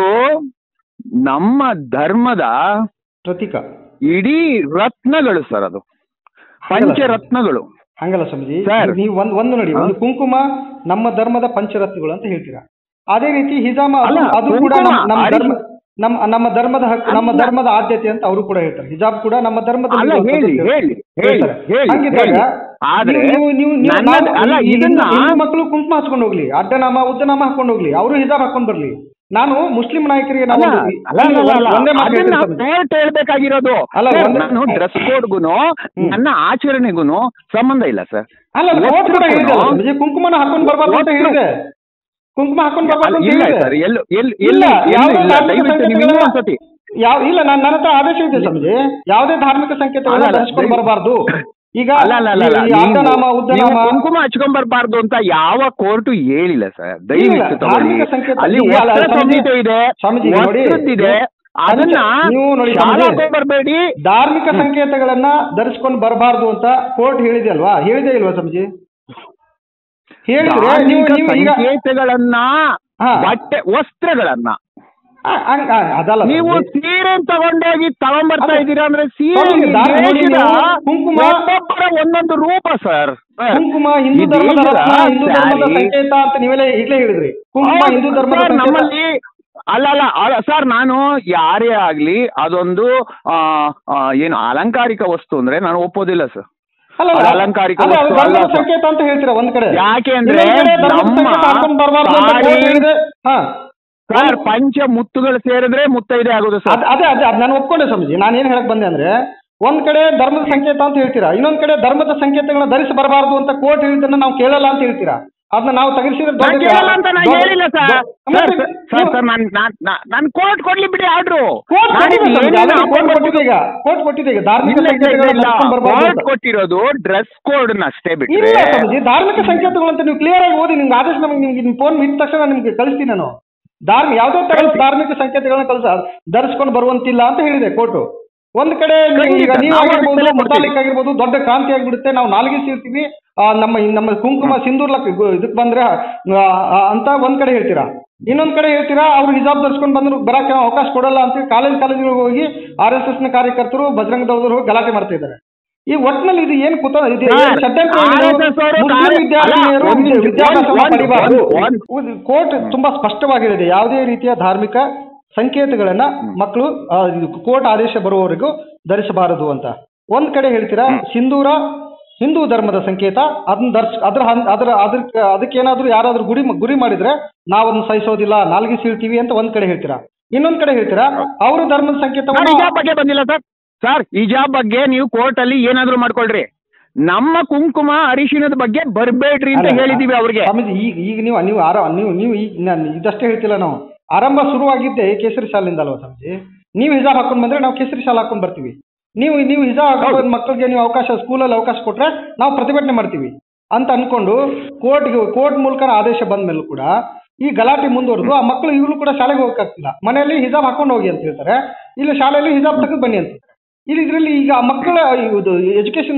ನಮ್ಮ ಧರ್ಮದ ಪ್ರತೀಕ ಇಡೀ ರತ್ನಗಳು ಸರ್ ಅದು ಪಂಚರತ್ನಗಳು ಹಂಗಲ್ಲ ಸ್ವಾಮೀಜಿ ಸರ್. ನೀವು ಒಂದು ಒಂದು ನೋಡಿ ಒಂದು ಕುಂಕುಮ ನಮ್ಮ ಧರ್ಮದ ಪಂಚರತ್ನಗಳು ಅಂತ ಹೇಳ್ತೀರಾ ಅದೇ ರೀತಿ ಹಿಜಾಮ ಅದು- ಅಲ್ಲ, ಅದು ಕೂಡ ಕುಂಕುಮ, ನಮ್ಮ ನಮ್ಮ ಅರಿಶಿನ. ಧರ್ಮ ನಮ್ಮ ನಮ್ಮ ಧರ್ಮದ ಹಕ್ಕು ನಮ್ಮ ಅಲ್ಲ. ಧರ್ಮದ ಆದ್ಯತೆ ಅಂತ ಅವರು ಕೂಡ ಹೇಳ್ತಾರೆ ಹಿಜಾಬ್ ಕೂಡ ನಮ್ಮ ಧರ್ಮದ ಅಲ್ಲ ಹೇಳಿ ಹೇಳಿ ಹೇಳಿ ಹೇಳಿ ಹಂಗಿದ್ದಾಗ ಹೇಳಿ. ಆದ್ರೆ ನೀವು ನೀವು ನೀವು ನನ್ನ- ನಾವು- ಅಲ್ಲ ಈ ಇದನ್ನ ಹಿಂದೂ- ಹಿಂದೂ ಮಕ್ಕಳು ಕುಂಕುಮ ಹಚ್ಕೊಂಡು ಹೋಗ್ಲಿ ಅಡ್ಡನಾಮ ಉದ್ದನಾಮ ಹಾಕೊಂಡು ಹೋಗ್ಲಿ ಅವರು ಹಿಜಾಬ್ ಹಾಕೊಂಡು ಬರ್ಲಿ ನಾನು ಮುಸ್ಲಿಂ ನಾಯಕರಿಗೆ ನಾವು ಅಲ್ಲ, ಒಂದು- ಅಲ್ಲ, ಅಲ್ಲ, ಅಲ್ಲ, ಒಂದೇ ಮಾತು ಅದನ್ನ ಹೇಳ್ತೀನಿ ಸ್ವಾಮೀಜಿ. ಕೋರ್ಟ್ ಹೇಳ್ಬೇಕಾಗಿರೋದು ಅಲ್ಲ, ಸರ್, ಒಂದೇ- ನಾನು ಡ್ರೆಸ್ ಕೋಡ್ಗುನು ನನ್ನ ಆಚರಣೆಗುನು ಸಂಬಂಧ ಇಲ್ಲ ಸರ್ ಅಲ್ಲ ಕೋರ್ಟ್ ಕೂಡ ಹೇಳಿದೆ ಅಲ್ಲ ವಸ್ತ್ರಕ್ಕೂನು- ಸ್ವಾಮೀಜಿ, ಕುಂಕುಮನ ಹಾಕೊಂಡು ಬರ್ಬಾರ್ದು ಅಂತ ವಸ್ತ್ರ- ಹೇಳಿದೆ ಕುಂಕುಮ ಹಾಕೊಂಡು ಬರ್ಬಾರ್ದು ಅಂತ ಇಲ್ಲ ಹೇಳಿದೆ ಸರ್ ಎಲ್ಲೂ ಎಲ್ಲಿ ಇಲ್ಲ ಎಲ್ಲಿ ಯಾವುದೇ ಇಲ್ಲ ಧಾರ್ಮಿಕ ದಯವಿಟ್ಟು ನೀವು ಇನ್ನೂ ಸಂಕೇತಗಳನ್ನ- ಒಂದ್ಸತಿ ಯಾವ ಇಲ್ಲ ನಾನು ನನ್ನ ಹತ್ರ ಆದೇಶ ಇದೆ ಸ್ವಾಮೀಜಿ ಯಾವುದೇ ಧಾರ್ಮಿಕ ಸಂಕೇತಗಳನ್ನ ಅಲ್ಲ, ಅಲ್ಲ, ಧರಿಸ್ಕೊಂಡು ದಯವಿಟ್ಟು- ಬರಬಾರ್ದು ಈಗ ಅಲ್ಲ ಅಲ್ಲ ಅಲ್ಲ ಅಲ್ಲ ಈ ಅರ್ಧನಾಮ ನೀವು- ಉದ್ದನಾಮ ನೀವು ಕುಂಕುಮ ಹಚ್ಕೊಂಡ್ ಬರ್ಬಾರ್ದು ಅಂತ ಯಾವ ಕೋರ್ಟು ಹೇಳಿಲ್ಲ ಸರ್ ಇಲ್ಲ, ದಯವಿಟ್ಟು ತಗೊಳ್ಳಿ ಧಾರ್ಮಿಕ ಸಂಕೇತ- ಅಲ್ಲಿ ಈಗ ಅಲ್ಲ, ವಸ್ತ್ರ ಸ್ವಾಮೀಜಿ- ಸಂಹಿತೆ ಇದೆ ಸ್ವಾಮೀಜಿ ಈಗ ನೋಡಿ, ವಸ್ತ್ರದ್ದಿದೆ ಅದನ್ನ ನೀವು ನೋಡಿ ಶಾಲಾ ಸ್ವಾಮೀಜಿ, ಹಾಕೊಂಡ್ಬರ್ಬೇಡಿ ಧಾರ್ಮಿಕ ಸಂಕೇತಗಳನ್ನ ಧರಿಸ್ಕೊಂಡು ಬರಬಾರ್ದು ಅಂತ ಕೋರ್ಟ್ ಹೇಳಿದೆ ಅಲ್ವಾ ಹೇಳಿದೆ ಇಲ್ವಾ ಸ್ವಾಮೀಜಿ ಹೇಳಿದ್ರೆ ನೀವು ಧಾರ್ಮಿಕ ನೀವು ಈಗ ಸಂಕೇತಗಳನ್ನ ಹಾ. ಬಟ್ಟೆ ವಸ್ತ್ರಗಳನ್ನ ಆ, ಹಂಗ್- ಆ, ಅದಲ್ಲ ನೀವು ಸ್ವಾಮೀಜಿ. ಸೀರೆ ತಗೊಂಡೋಗಿ ತಗೊಂಡ್ಬರ್ತಾ ಅದೇ. ಇದ್ದೀರಾ ಅಂದ್ರೆ ಸೀರೆ ಸ್ವಾಮೀಜಿ, ಧಾರ್ಮಿಕ ನೋಡಿ ದೇಶದ ನೀವು ಕುಂಕುಮ- ಒಬ್ಬೊಬ್ಬರ ಒಂದೊಂದು ರೂಪ ಸರ್ ಕುಂಕುಮ ಹಿಂದೂ ಈ ಧರ್ಮದ ದೇಶದ ರತ್ನ ಹಿಂದೂ ಧರ್ಮದ ಸ್ಯಾರಿ- ಸಂಕೇತ ಅಂತ ನೀವೆಲ್ಲ ಈಗಲೇ ಹೇಳಿದ್ರಿ ಕುಂಕುಮ ಹೌದು, ಹಿಂದೂ ಧರ್ಮದ ಸರ್, ಸಂಕೇತ ನಮ್ಮಲ್ಲಿ ಅಲ್ಲ ಅಲ್ಲ ಅಲ್ಲ, ಸರ್ ನಾನು ಯಾರೇ ಆಗ್ಲಿ ಅದೊಂದು ಆ, ಆ, ಏನು ಅಲಂಕಾರಿಕ ವಸ್ತು ಅಂದ್ರೆ ನಾನು ಒಪ್ಪೋದಿಲ್ಲ ಸರ್ ಅಲ್ಲ ಅಲ್ಲ, ಅದು ಅಲಂಕಾರಿಕ ಅಲ್ಲ, ಅದು ವಸ್ತು ಅಲ್ಲ ಧರ್ಮದ ಸರ್. ಸಂಕೇತ ಅಂತ ಹೇಳ್ತೀರಾ ಒಂದ್ ಕಡೆ ಯಾಕೆ ಅಂದ್ರೆ ಇನ್ನೊಂದ್ ಕಡೆ ಧರ್ಮದ ನಮ್ಮ ಸಂಕೇತ ಹಾಕೊಂಡ್ ಬರ್ಬಾರ್ದು ಅಂತ ತಾಯಿ- ಕೋರ್ಟ್ ಹೇಳಿದೆ. ಹಾ ಸರ್ ಪಂಚ ಮುತ್ತುಗಳು ಸೇರಿದ್ರೆ ಮುತ್ತೈದೆ ಆಗೋದು ಸರ್ ಅದ್- ಅದೇ ಅದೇ ಅದ್ ನಾನು ಒಪ್ಕೊಂಡೆ ಸ್ವಾಮೀಜಿ ನಾನು ಏನ್ ಹೇಳಕ್ ಬಂದೆ ಅಂದ್ರೆ ಒಂದ್ ಕಡೆ ಧರ್ಮದ ಸಂಕೇತ ಅಂತ ಹೇಳ್ತೀರಾ ಇನ್ನೊಂದ್ ಕಡೆ ಧರ್ಮದ ಸಂಕೇತಗಳನ್ನ ಧರಿಸಿ ಬರಬಾರ್ದು ಅಂತ ಕೋರ್ಟ್ ಹೇಳಿದ್ದನ್ನ ನಾವು ಕೇಳಲ್ಲ ಅಂತ ಹೇಳ್ತೀರಾ ಅದನ್ನ ನಾವು ತೆಗೆಸಿದ್ರೆ ನಾನ್ ದೊಡ್ಡ- ಕೇಳಲ್ಲ ಅಂತ ನಾನು ದೊಡ್ಡ- ಹೇಳಿಲ್ಲ ಸರ್ ದೊಡ್ಡ- ಸರ್ ಮತ್ತೆ ಸರ್ ನೀವು- ಸರ್ ನಾನು ನಾನು ಕೋರ್ಟ್ ಕೊಡ್ಲಿ ಬಿಡಿ ಆರ್ಡ್ರು ಕೋರ್ಟ್ ಕೊಟ್ಟಿದೆ ಸ್ವಾಮೀಜಿ, already ಕೋರ್ಟ್ ಕೊಟ್ಟಿದೆ ಈಗ ಕೋರ್ಟ್ ಕೊಟ್ಟಿದೆ ಈಗ ಧಾರ್ಮಿಕ ಸಂಕೇತಗಳನ್ನ ಧರಿಸ್ಕೊಂಡು ಬರ್ಬಾರ್ದು ಕೋರ್ಟ್ ಅಂತ. ಕೊಟ್ಟಿರೋದು ಡ್ರೆಸ್ ಕೋಡ್ ಅಷ್ಟೇ ಇಲ್ಲ ಬಿಟ್ರೆ ಸ್ವಾಮೀಜಿ ಧಾರ್ಮಿಕ ಸಂಕೇತಗಳು ಅಂತ ನೀವು ಕ್ಲಿಯರ್ ಆಗಿ ಓದಿ ನಿಮ್ಗೆ ಆದೇಶ ನಮಗೆ ನಿಮ್ಗೆ ನಿಮ್ಮ ಫೋನ್ ಇದ್ದ ತಕ್ಷಣ ನಿಮ್ಗೆ ಕಳಿಸ್ತೀನಿ ನಾನು ಧಾರ್ಮಿಕ ಯಾವುದೇ ತರ ಧಾರ್ಮಿಕ ಸಂಕೇತಗಳನ್ನ ಕಳಿಸ ಧರಿಸ್ಕೊಂಡು ಬರುವಂತಿಲ್ಲ ಅಂತ ಹೇಳಿದೆ ಕೋರ್ಟು ಒಂದ್ ಕಡೆ ನೀವು ಈಗ ಖಂಡಿತ, ನೀವು ನಾವು ಆಗಿರ್ಬೋದು ಅದನ್ನೆಲ್ಲ ಕೊಡ್ತೀವಿ. ಮುತಾಲಿಕ್ ಆಗಿರ್ಬೋದು ದೊಡ್ಡ ಕ್ರಾಂತಿ ಆಗಿಬಿಡುತ್ತೆ ನಾವು ನಾಲ್ಗೆ ಸೀರ್ತೀವಿ ಆ, ನಮ್ಮ ನಮ್ಮ ಕುಂಕುಮ ಸಿಂಧೂರ್ಲಕ್ ಇದಕ್ಕೆ ಬಂದ್ರೆ ಆ, ಆ, ಅಂತ ಒಂದ್ ಕಡೆ ಹೇಳ್ತೀರಾ ಇನ್ನೊಂದ್ ಕಡೆ ಹೇಳ್ತೀರಾ ಅವ್ರು ಹಿಜಾಬ್ ಧರಿಸ್ಕೊಂಡು ಬಂದ್ರು ಬರಕ್ಕೆ ನಾವು ಅವಕಾಶ ಕೊಡಲ್ಲ ಅಂತ ಕಾಲೇಜ್ ಕಾಲೇಜುಗಳಿಗೆ ಹೋಗಿ ಆರ್ ಎಸ್ ಎಸ್ ನ ಕಾರ್ಯಕರ್ತರು ಬಜರಂಗ ದಳದವರು ಹೋಗಿ ಗಲಾಟೆ ಮಾಡ್ತಾ ಇದ್ದಾರೆ ಈ ಒಟ್ನಲ್ಲಿ ಇದು ಏನು ಕುತ ಇದು ಸರ್, ಏನು ಷಡ್ಯಂತ್ರ ಏನು? RSS ಅವರು ಮುಸ್ಲಿಂ ಕಾರ್ಯ- ವಿದ್ಯಾರ್ಥಿನಿಯರು ಅಲ್ಲ, ಒಂದು- ವಿದ್ಯಾಭ್ಯಾಸ ಒಂದು- ಪಡಿಬಾರದು ಒಂದು- ಕೋರ್ಟ್ ತುಂಬಾ ಸ್ಪಷ್ಟವಾಗಿ ಹೇಳಿದೆ ಯಾವುದೇ ರೀತಿಯ ಧಾರ್ಮಿಕ ಸಂಕೇತಗಳನ್ನ ಮಕ್ಕಳು ಆ, ಇದು ಕೋರ್ಟ್ ಆದೇಶ ಬರುವವರೆಗೂ ಧರಿಸಬಾರದು ಅಂತ ಒಂದ್ ಕಡೆ ಹೇಳ್ತೀರಾ ಸಿಂಧೂರ ಹಿಂದೂ ಧರ್ಮದ ಸಂಕೇತ ಅದನ್ನ ಧರ್ಸ್ ಅದ್ರ ಹನ್- ಅದ್ರ ಅದಕ್ಕೆ ಅದಕ್ಕೇನಾದ್ರೂ ಯಾರಾದ್ರೂ ಗುರಿ ಗುರಿ ಮಾಡಿದ್ರೆ ನಾವನ್ನ ಸಹಿಸೋದಿಲ್ಲ ನಾಲ್ಗೆ ಸೀಳ್ತೀವಿ ಅಂತ ಒಂದ್ ಕಡೆ ಹೇಳ್ತೀರಾ ಇನ್ನೊಂದ್ ಕಡೆ ಹೇಳ್ತೀರಾ ಅವ್ರ ಧರ್ಮದ ಸರ್ ಸಂಕೇತವನ್ನ ಹಿಜಾಬ್ ಬಗ್ಗೆ ಬಂದಿಲ್ಲ ಸರ್ ಸರ್ ಹಿಜಾಬ್ ಬಗ್ಗೆ ನೀವು ಕೋರ್ಟ್ ಅಲ್ಲಿ ಏನಾದ್ರೂ ಮಾಡ್ಕೊಳ್ರಿ ನಮ್ಮ ಕುಂಕುಮ ಅರಿಶಿಣದ ಬಗ್ಗೆ ಬರ್ಬೇಡ್ರಿ ಅಂತ ಅಲ್ಲ, ಹೇಳಿದೀವಿ ಅವ್ರಿಗೆ ಸ್ವಾಮೀಜಿ ಈಗ ಈಗ ನೀವು ನೀವು ಆರ ನೀವು ನೀವು ಈಗ ನಾನು ಇದಷ್ಟೇ ಹೇಳ್ತಿಲ್ಲ ನಾವು ಆರಂಭ ಶುರುವಾಗಿದ್ದೆ ಕೇಸರಿ ಶಾಲಿಂದ ಅಲ್ವಾ ಸ್ವಾಮೀಜಿ ನೀವು ಹಿಜಾಬ್ ಹಾಕೊಂಡು ಬಂದ್ರೆ ನಾವು ಕೇಸರಿ ಶಾಲ್ ಹಾಕೊಂಡು ಬರ್ತೀವಿ ನೀವು ನೀವು ಹಿಜಾಬ್ ಹಾಕೋದ್ ಮಕ್ಕಳಿಗೆ ನೀವು ಅವಕಾಶ ಸ್ಕೂಲಲ್ಲಿ ಅವಕಾಶ ಕೊಟ್ರೆ ನಾವು ಪ್ರತಿಭಟನೆ ಮಾಡ್ತೀವಿ ಅಂತ ಅನ್ಕೊಂಡು ಕೋರ್ಟ್ಗೆ ಕೋರ್ಟ್ ಮೂಲಕ ಆದೇಶ ಬಂದ ಮೇಲೂ ಕೂಡ ಈ ಗಲಾಟೆ ಮುಂದುವರೆದು ಆ ಮಕ್ಕಳು ಈಗಲೂ ಕೂಡ ಶಾಲೆಗೆ ಹೋಗಕ್ಕಾಗ್ತಿಲ್ಲ ಮನೆಯಲ್ಲಿ ಹಿಜಾಬ್ ಹಾಕೊಂಡು ಹೋಗಿ ಅಂತ ಹೇಳ್ತಾರೆ ಇಲ್ಲಿ ಶಾಲೆಯಲ್ಲಿ ಹಿಜಾಬ್ ತೆಗೆದು ಬನ್ನಿ ಅಂತ ಇಲ್ಲಿ ಇದರಲ್ಲಿ ಈಗ ಆ ಮಕ್ಕಳ ಇದು ಎಜುಕೇಶನ್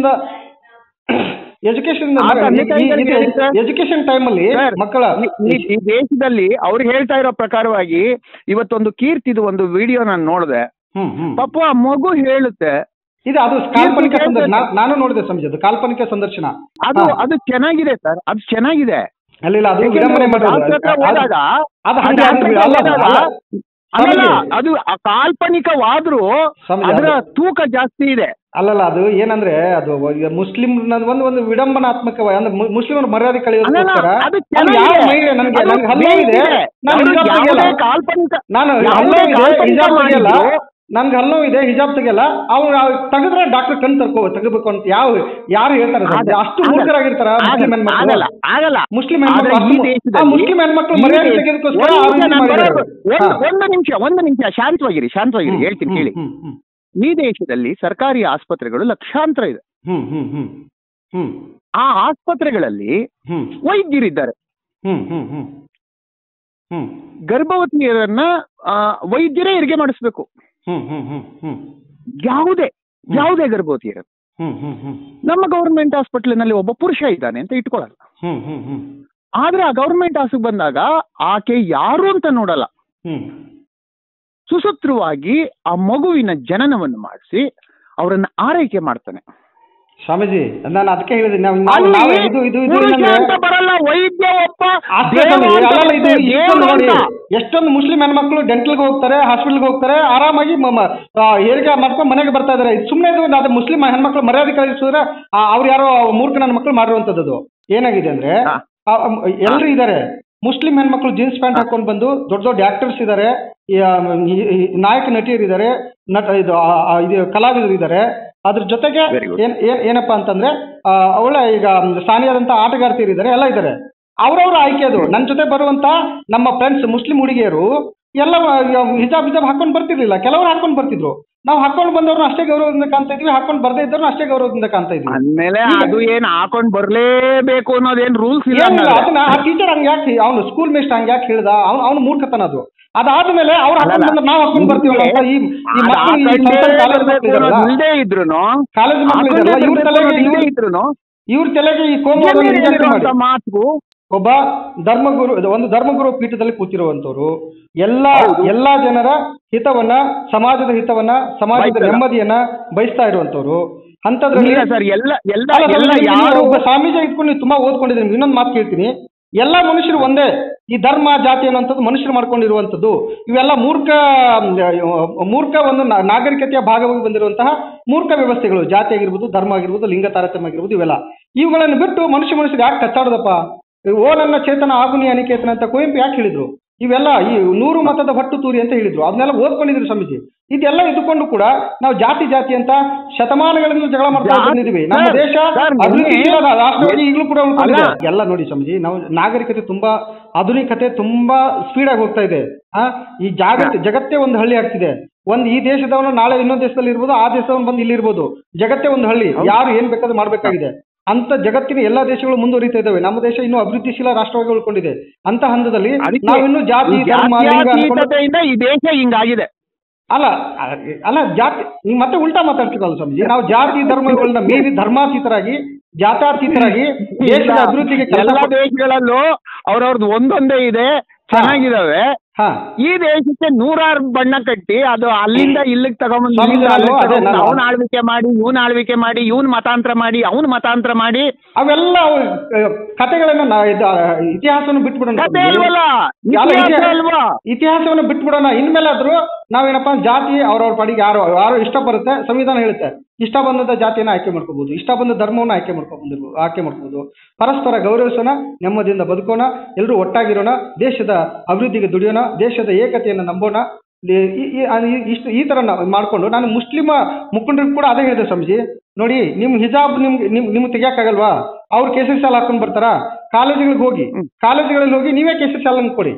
ಎಜುಕೇಶನ್ ಆ ತಂದೆ ತಾಯಿಗಳಿಗೆ ಹೇಳಿ ಸರ್. ಎಜುಕೇಶನ್ ಟೈಮಲ್ಲಿ ಸರ್, ಮಕ್ಕಳ ಈ- ಈ- ಈ ದೇಶದಲ್ಲಿ ಅವ್ರು ಹೇಳ್ತಾ ಇರೋ ಪ್ರಕಾರವಾಗಿ ಇವತ್ತೊಂದು ಕೀರ್ತಿದು ಒಂದು ವಿಡಿಯೋ ನಾನು ನೋಡಿದೆ ಹ್ಮ್ ಹ್ಮ್ ಪಾಪ ಆ ಮಗು ಹೇಳುತ್ತೆ ಇದು ಅದು ಕಾಲ್ಪನಿಕ ಕೇಳ್ತಾ ಸಂದರ್ಶನ ಇದ್ದಾರೆ. ನಾ- ನಾನು ನೋಡಿದೆ ಸಂಜೆ ಅದು ಕಾಲ್ಪನಿಕ ಸಂದರ್ಶನ ಅದು ಹಾ. ಅದು ಚೆನ್ನಾಗಿದೆ ಸರ್ ಅದು ಚೆನ್ನಾಗಿದೆ ಅಲ್ಲ ಇಲ್ಲ ಅದು ಯಾಕೆಂದ್ರೆ ವಿಡಂಬನೆ ಒಬ್ಬ ಮಾಡೋದು. ಡಾಕ್ಟರ್ ಹತ್ರ ಹೋದಾಗ ಅದು ಆ ಹಂಗೆ ಡಾಕ್ಟರ್ ಅದು ಹತ್ರ ಅಲ್ಲ, ಹೋದಾಗ ಅಲ್ಲ. ಅಲ್ಲಲ್ಲ ಸ್ವಾಮೀಜಿ. ಅದು ಆ ಕಾಲ್ಪನಿಕವಾದ್ರೂ ಸ್ವಾಮೀಜಿ, ಅದರ ಅದು- ತೂಕ ಜಾಸ್ತಿ ಇದೆ ಅಲ್ಲಲ್ಲ ಅದು ಏನಂದ್ರೆ ಅದು ಮುಸ್ಲಿಂ ಒಂದು ಒಂದು ವಿಡಂಬನಾತ್ಮಕವಾಗಿ ಅಂದ್ರೆ ಮು- ಮುಸ್ಲಿಮರ ಮರ್ಯಾದೆ ಕಳೆಯೋದಕ್ಕೋಸ್ಕರ ಅಲ್ಲಲ್ಲ, ಅದು ಅದು ಯಾವ ಚೆನ್ನಾಗಿದೆ. ಮಹಿಳೆ ನನಗೆ ಅದು ನನಗೆ ಹಲ್ಲು ಇದೆ ಬೇಕಿದೆ. ನಾನು ಅವರು ಹಿಜಾಬ್ ಯಾವುದೇ ತೆಗಿಯಲ್ಲ. ಕಾಲ್ಪನಿಕ ನಾನು ಯಾವುದೇ ಹಲ್ಲು ಇದೆ ಕಾಲ್ಪನಿಕ ಹಿಜಾಬ್ ತೆಗಿಯಲ್ಲ ಮಾಡಿದ್ರು ನನ್ಗೆ ಹಲ್ಲು ಇದೆ ಹಿಜಾಬ್ ತೆಗಿಯಲ್ಲ ಅವ್ರು ತೆಗೆದ್ರೆ ಡಾಕ್ಟರ್ ಕಣ್ ತರ್ಕೋ ತೆಗಬೇಕು ಅಂತ ಯಾವ ಯಾರು ಹೇಳ್ತಾರೆ ಸರ್? ಆಗ- ಅಷ್ಟು ಆಗಲ್ಲ. ಮೂರ್ಖರಾಗಿರ್ತಾರ ಮುಸ್ಲಿಂ ಆಗಲ್ಲ, ಹೆಣ್ಮಕ್ಳು ಆಗಲ್ಲ ಆಗಲ್ಲ ಮುಸ್ಲಿಂ ಆದ್ರೆ ಹೆಣ್ಮಕ್ಳು ಈ ಅಷ್ಟು- ದೇಶದಲ್ಲಿ ಆ ಮುಸ್ಲಿಂ ಹೆಣ್ಮಕ್ಳು ಈ ಮರ್ಯಾದೆ ದೇಶ- ತೆಗೆಯೋದಕ್ಕೋಸ್ಕರ ಒಂದು ಆ ನಿಮಿಷ ರೀತಿ ನಾನು ಮಾಡಿದ್ದಾರೆ. ಬರೋದು. ಒಂದು ಹಾ. ಒಂದು ನಿಮಿಷ ಒಂದು ನಿಮಿಷ ಶಾಂತವಾಗಿರಿ ಶಾಂತವಾಗಿರಿ ಹೇಳ್ತೀನಿ ಕೇಳಿ ಹ್ಮ್ ಹ್ಮ್ ಈ ದೇಶದಲ್ಲಿ ಸರ್ಕಾರಿ ಆಸ್ಪತ್ರೆಗಳು ಲಕ್ಷಾಂತರ ಇದೆ ಹ್ಮ್ ಹ್ಮ್ ಹ್ಮ್ ಹ್ಮ್ ಆ ಆಸ್ಪತ್ರೆಗಳಲ್ಲಿ ಹ್ಮ್ ವೈದ್ಯರಿದ್ದಾರೆ ಹ್ಮ್ ಹ್ಮ್ ಹ್ಮ್ ಹ್ಮ್ ಗರ್ಭವತಿಯರನ್ನ ಆ, ವೈದ್ಯರೇ ಹೆರಿಗೆ ಮಾಡಿಸ್ಬೇಕು ಹ್ಮ್ ಹ್ಮ್ ಹ್ಮ್ ಹ್ಮ್ ಯಾವುದೇ ಯಾವುದೇ ಗರ್ಭವತಿಯರ ಹ್ಮ್ ಹ್ಮ್ ಹ್ಮ್ ನಮ್ಮ ಗೌರ್ಮೆಂಟ್ ಹಾಸ್ಪಿಟ್ಲಿನಲ್ಲಿ ಒಬ್ಬ ಪುರುಷ ಇದ್ದಾನೆ ಅಂತ ಇಟ್ಕೊಳ್ಳಲ್ಲ ಹ್ಮ್ ಹ್ಮ್ ಹ್ಮ್ ಆದ್ರೆ ಆ ಗೌರ್ಮೆಂಟ್ ಹಾಸ್ಪಿಟಲ್ ಬಂದಾಗ ಆಕೆ ಯಾರು ಅಂತ ನೋಡಲ್ಲ ಹ್ಮ್ ಸುಸೂತ್ರವಾಗಿ ಆ ಮಗುವಿನ ಜನನವನ್ನು ಮಾಡಿಸಿ ಅವರನ್ನ ಆರೈಕೆ ಮಾಡ್ತಾನೆ ಸ್ವಾಮೀಜಿ ನಾನು ಅದಕ್ಕೆ ಹೇಳಿದ್ದೀನಿ ನಾವು ನಾವು ಅಲ್ಲಿ ನಾವು ಇದು ಇದು ಇದು ಪುರುಷ ಏನಂದ್ರೆ ಅಂತ ಬರಲ್ಲ ವೈದ್ಯ ಒಬ್ಬ ಅಷ್ಟೇ ದೇವ ಸ್ವಾಮೀಜಿ, ಅಂತ ಅಲ್ಲಲ್ಲ ಇದು ಬರುತ್ತೆ, ಇಷ್ಟೊಂದು ದೇವ್ರು ನೋಡಿ ಅಂತ. ಎಷ್ಟೊಂದು ಮುಸ್ಲಿಂ ಹೆಣ್ಮಕ್ಳು ಡೆಂಟಲ್ಗೆ ಹೋಗ್ತಾರೆ ಹಾಸ್ಪಿಟಲ್ಗೆ ಹೋಗ್ತಾರೆ ಆರಾಮಾಗಿ ಮ- ಮ- ಆ, ಹೆರಿಗೆ ಮಾಡ್ಕೊಂಡು ಮನೆಗೆ ಬರ್ತಾ ಇದಾರೆ ಸುಮ್ಮನೆ ಇದು ಅದು ಮುಸ್ಲಿಂ ಹೆಣ್ಮಕ್ಳು ಮರ್ಯಾದೆ ಕಳಿಸಿದ್ರೆ ಅವ್ರು ಯಾರೋ ಮೂರ್ಖ ನನ್ನ ಮಕ್ಕಳು ಮಾಡಿರುವಂಥದ್ದು ಅದು ಏನಾಗಿದೆ ಅಂದ್ರೆ ಹಾ. ಎಲ್ಲರೂ ಇದ್ದಾರೆ ಮುಸ್ಲಿಂ ಹೆಣ್ಮಕ್ಳು ಜೀನ್ಸ್ ಪ್ಯಾಂಟ್ ಹಾಕೊಂಡು ಬಂದು ದೊಡ್ಡ ದೊಡ್ಡ ಆಕ್ಟರ್ಸ್ ಇದ್ದಾರೆ ನಾಯಕ ನಟಿಯರು ಇದ್ದಾರೆ ನಟ ಇದು ಆ, ಆ, ಇದು ಕಲಾವಿದರು ಇದ್ದಾರೆ ಅದ್ರ ಜೊತೆಗೆ Very good. ಏನ್ ಏನ್- ಏನಪ್ಪಾ ಅಂತಂದ್ರೆ ಆ, ಒಳ್ಳೆ ಈಗ ಸ್ಥಾನೀಯದಂತ ಆಟಗಾರ್ತಿಯರು ಇದ್ದಾರೆ ಎಲ್ಲ ಇದ್ದಾರೆ ಅವ್ರವ್ರ ಆಯ್ಕೆ ಅದು ನನ್ನ ಜೊತೆ ಬರುವಂತ ನಮ್ಮ ಫ್ರೆಂಡ್ಸ್ ಮುಸ್ಲಿಂ ಹುಡುಗಿಯರು ಎಲ್ಲ ಹಿಜಾಬ್ ಹಿಜಾಬ್ ಹಾಕೊಂಡು ಬರ್ತಿರ್ಲಿಲ್ಲ ಕೆಲವರು ಹಾಕೊಂಡು ಬರ್ತಿದ್ರು ನಾವು ಹಾಕೊಂಡು ಬಂದವ್ರನ್ನ ಅಷ್ಟೇ ಗೌರವದಿಂದ ಕಾಣ್ತಾ ಇದ್ವಿ ಹಾಕೊಂಡು ಬರ್ದೇ ಇದ್ದವ್ರನ್ನ ಅಷ್ಟೇ ಗೌರವದಿಂದ ಕಾಣ್ತಾ ಇದ್ವಿ ಅಂದ್ಮೇಲೆ ಈಗ- ಅದು ಏನ್ ಹಾಕೊಂಡ್ ಬರ್ಲೇಬೇಕು ಅನ್ನೋದೇನ್ ರೂಲ್ಸ್ ಇಲ್ಲ ಏನಿಲ್ಲ ಹಂಗಾದ್ರೆ. ಅದನ್ನ ಆ ಟೀಚರ್ ಹಂಗೆ ಯಾಕೆ ಅವನು ಸ್ಕೂಲ್ ಮೇಸ್ಟ್ ಹಂಗೆ ಯಾಕೆ ಹೇಳ್ದ ಅವ್ನು ಅವ್ನು ಮೂರ್ಖತನ ಅದು ಅದಾದ್ಮೇಲೆ ಅವ್ರು ಹಾಕೊಂಡು ಅಲ್ಲಲ್ಲ. ಬಂದ್ರೆ ನಾವು ಹಾಕೊಂಡು ಬರ್ತೀವಲ್ಲ ಅಂತ ಈ ಈ ಅದ್ ಮಕ್ಕಳು ಈ ಹಾಕೊಂಡೇ ಸಣ್ಣ ಕಾಲೇಜ್ ಬರ್ಬೇಕು ಮಕ್ಕಳು ಇದಾರಲ್ಲ, ಅನ್ನೋದು ಇಲ್ದೇ ಇದ್ರುನು ಕಾಲೇಜ್ ಮಕ್ಕಳು ಹಾಕೊಂಡೇ ಇದಾರಲ್ಲ, ಇವ್ರ ಬರ್ಬೇಕು ತಲೆಗೆ ಅನ್ನೋದು ಇಲ್ದೇ ಇವ್ರ- ಇದ್ರುನು ಇವ್ರ ತಲೆಗೆ ಈ ಕೋಮು ಜಮೀನಲ್ಲಿ injection ಮಾಡಿ ಇರುವಂತ ಮಾತು ಒಬ್ಬ ಧರ್ಮಗುರು ಒಂದು ಧರ್ಮಗುರು ಪೀಠದಲ್ಲಿ ಕೂತಿರುವಂತವ್ರು ಎಲ್ಲಾ ಎಲ್ಲಾ ಜನರ ಹಿತವನ್ನ ಸಮಾಜದ ಹಿತವನ್ನ ಸಮಾಜದ ಬಯಸಲ್ಲ. ನೆಮ್ಮದಿಯನ್ನ ಬಯಸ್ತಾ ಇರುವಂತವ್ರು ಅಂತದ್ರಲ್ಲಿ ಇಲ್ಲ ಸರ್ ಎಲ್ಲ ಎಲ್ಲ ಅಲ್ಲ, ಎಲ್ಲ ನೀವು ಯಾರು ಒಬ್ಬ ಸ್ವಾಮೀಜಿ ಇಟ್ಕೊಂಡು ನೀವು ತುಂಬಾ ಓದ್ಕೊಂಡಿದ್ದೀನಿ ಇನ್ನೊಂದು ಮಾತು ಕೇಳ್ತೀನಿ ಎಲ್ಲಾ ಮನುಷ್ಯರು ಒಂದೇ ಈ ಧರ್ಮ ಜಾತಿ ಅನ್ನುವಂಥದ್ದು ಮನುಷ್ಯರು ಮಾಡ್ಕೊಂಡಿರುವಂಥದ್ದು ಇವೆಲ್ಲ ಮೂರ್ಖ ಮ್, ಮೂರ್ಖ ಒಂದು ನಾ- ನಾಗರಿಕತೆಯ ಭಾಗವಾಗಿ ಬಂದಿರುವಂತಹ ಮೂರ್ಖ ವ್ಯವಸ್ಥೆಗಳು ಜಾತಿ ಆಗಿರ್ಬೋದು ಧರ್ಮ ಆಗಿರ್ಬೋದು ಲಿಂಗ ತಾರತಮ್ಯ ಆಗಿರ್ಬೋದು ಇವೆಲ್ಲ ಇವುಗಳನ್ನು ಬಿಟ್ಟು ಮನುಷ್ಯ ಮನುಷ್ಯರು ಯಾಕೆ ಕಚ್ಚಾಡೋದಪ್ಪ ಓ ನನ್ನ ಚೇತನ ಆಗುನಿ ಅನಿಕೇತನ ಅಂತ ಕುವೆಂಪು ಯಾಕೆ ಹೇಳಿದ್ರು ಇವೆಲ್ಲ ಈ ನೂರು ಮತದ ಹೊಟ್ಟು ತೂರಿ ಅಂತ ಹೇಳಿದ್ರು ಅದನ್ನೆಲ್ಲ ಓದ್ಕೊಂಡಿದ್ರು ಸ್ವಾಮೀಜಿ ಇದೆಲ್ಲ ಇದ್ದುಕೊಂಡು ಕೂಡ ನಾವು ಜಾತಿ ಜಾತಿ ಅಂತ ಶತಮಾನಗಳಿಂದ ಜಗಳ ಮಾಡ್ತಾ ಜಾತಿ- ಬಂದಿದ್ದೀವಿ ನಮ್ಮ ಸರ್, ದೇಶ ಸರ್, ಅಭಿವೃದ್ಧಿಶೀಲ ನಿನ್ನೆ- ರಾಷ್ಟ್ರವಾಗಿ ಈಗಲೂ ಕೂಡ ಉಳ್ಕೊಂಡಿದೆ ಅಲ್ಲ. ಎಲ್ಲ ನೋಡಿ ಸ್ವಾಮೀಜಿ ನಾವು ನಾಗರಿಕತೆ ತುಂಬಾ ಆಧುನಿಕತೆ ತುಂಬಾ ಸ್ಪೀಡ್ ಆಗಿ ಹೋಗ್ತಾ ಇದೆ ಆ ಈ ಜಾಗತ್ ಜಗತ್ತೇ ಒಂದು ಹಳ್ಳಿ ಆಗ್ತಿದೆ ಒಂದು ಈ ದೇಶದವನು ನಾಳೆ ಇನ್ನೊಂದು ದೇಶದಲ್ಲಿ ಇರ್ಬೋದು ಆ ದೇಶದವನು ಬಂದು ಇಲ್ಲಿ ಇರ್ಬೋದು ಜಗತ್ತೇ ಒಂದು ಹಳ್ಳಿ ಯಾರು ಏನ್ ಬೇಕಾದ್ರೂ ಮಾಡ್ಬೇಕಾಗಿದೆ ಅಂತ ಜಗತ್ತಿನ ಎಲ್ಲಾ ದೇಶಗಳು ಮುಂದುವರಿತಾ ಇದ್ದಾವೆ ನಮ್ಮ ದೇಶ ಇನ್ನೂ ಅಭಿವೃದ್ಧಿಶೀಲ ರಾಷ್ಟ್ರವಾಗಿ ಉಳ್ಕೊಂಡಿದೆ ಅಂತ ಹಂತದಲ್ಲಿ ಅದಕ್ಕೆ ನಾವಿನ್ನೂ ಜಾತಿ ಈ ಧರ್ಮ ಲಿಂಗ ಅನ್ಕೊಂಡು ಜಾತ್ಯತೀತತೆಯಿಂದ ಈ ದೇಶ ಹಿಂಗಾಗಿದೆ ಅಲ್ಲ ಅ- ಅಲ್ಲ ಜಾತಿ ನೀವು ಮತ್ತೆ ಉಲ್ಟಾ ಮಾತಾಡ್ತಿರಲ್ಲ ಸ್ವಾಮೀಜಿ ನಾವು ಜಾತಿ ಧರ್ಮಗಳನ್ನ ಮೀರಿ ಧರ್ಮಾತೀತರಾಗಿ ಜಾತ್ಯಾತೀತರಾಗಿ ದೇಶದ ಅಭಿವೃದ್ಧಿಗೆ ಕೆಲಸ ಎಲ್ಲ ದೇಶಗಳಲ್ಲೂ ಅವ್ರವ್ರದ್ದು ಒಂದೊಂದೇ ಇದೆ ಚೆನ್ನಾಗಿದಾವೆ ಹಾ ಈ ದೇಶಕ್ಕೆ ನೂರಾರು ಬಣ್ಣ ಕಟ್ಟಿ ಅದು ಅಲ್ಲಿಂದ ಇಲ್ಲಿಗೆ ತಗೊಂಬಂದು ಸ್ವಾಮೀಜಿ, ಇಲ್ಲಿಂದ ನಾನು ಅಲ್ಲಿಗೆ ಅದೇ ತಗೊಂಬಂದು ನಾನು- ಅವ್ನ ಆಳ್ವಿಕೆ ಮಾಡಿ ಇವ್ನ ಆಳ್ವಿಕೆ ಮಾಡಿ ಇವ್ನ ಮತಾಂತರ ಮಾಡಿ ಅವ್ನ ಮತಾಂತರ ಮಾಡಿ ಅವೆಲ್ಲ ಅವು, ಅಹ್, ಕಥೆಗಳನ್ನ ನಾ- ಇದು, ಅಹ್, ಇತಿಹಾಸವನ್ನು ಬಿಟ್ಬಿಡೋಣ ಕತೆ ಅಲ್ವಲ್ಲ ಅಲ್ಲ, ಇತಿಹಾಸ ಇತಿಹಾಸ- ಅಲ್ವಾ ಇತಿಹಾಸವನ್ನು ಬಿಟ್ಬಿಡೋಣ ಇನ್ಮೇಲಾದ್ರೂ ನಾವೇನಪ್ಪ ಜಾತಿ ಅವ್ರವ್ರ ಪಾಡಿಗೆ ಯಾರು ಯಾರು ಇಷ್ಟ ಬರುತ್ತೆ ಸಂವಿಧಾನ ಹೇಳುತ್ತೆ ಇಷ್ಟ ಬಂದದ ಜಾತಿಯನ್ನು ಆಯ್ಕೆ ಮಾಡ್ಕೋಬಹುದು ಇಷ್ಟ ಬಂದ ಧರ್ಮವನ್ನು ಆಯ್ಕೆ ಮಾಡ್ಕೊಬೋದು ಆಯ್ಕೆ ಮಾಡ್ಕೋಬಹುದು ಪರಸ್ಪರ ಗೌರವಿಸೋಣ ನೆಮ್ಮದಿಯಿಂದ ಬದುಕೋಣ ಎಲ್ಲರೂ ಒಟ್ಟಾಗಿರೋಣ ದೇಶದ ಅಭಿವೃದ್ಧಿಗೆ ದುಡಿಯೋಣ ದೇಶದ ಏಕತೆಯನ್ನು ನಂಬೋಣ ಈ- ಈ- ಈ- ಈ- ಇಷ್ಟು ಈ ತರ ನಾವು ಮಾಡ್ಕೊಂಡು ನಾನು ಮುಸ್ಲಿಮ ಮುಖಂಡರಿಗೆ ಕೂಡ ಅದೇ ಹೇಳಿದೆ ಸ್ವಾಮೀಜಿ ನೋಡಿ ನಿಮ್ ಹಿಜಾಬ್ ನಿಮ್ಗೆ ನಿಮ್ ನಿಮ್ಗೆ ತೆಗಿಯಕ್ಕಾಗಲ್ವಾ ಅವ್ರು ಕೇಸರಿ ಶಾಲೆ ಹಾಕೊಂಡು ಬರ್ತಾರಾ ಕಾಲೇಜುಗಳಿಗೆ ಹೋಗಿ ಕಾಲೇಜುಗಳಲ್ಲಿ ಹೋಗಿ ನೀವೇ ಕೇಸರಿ ಶಾಲೆ ಕೊಡಿ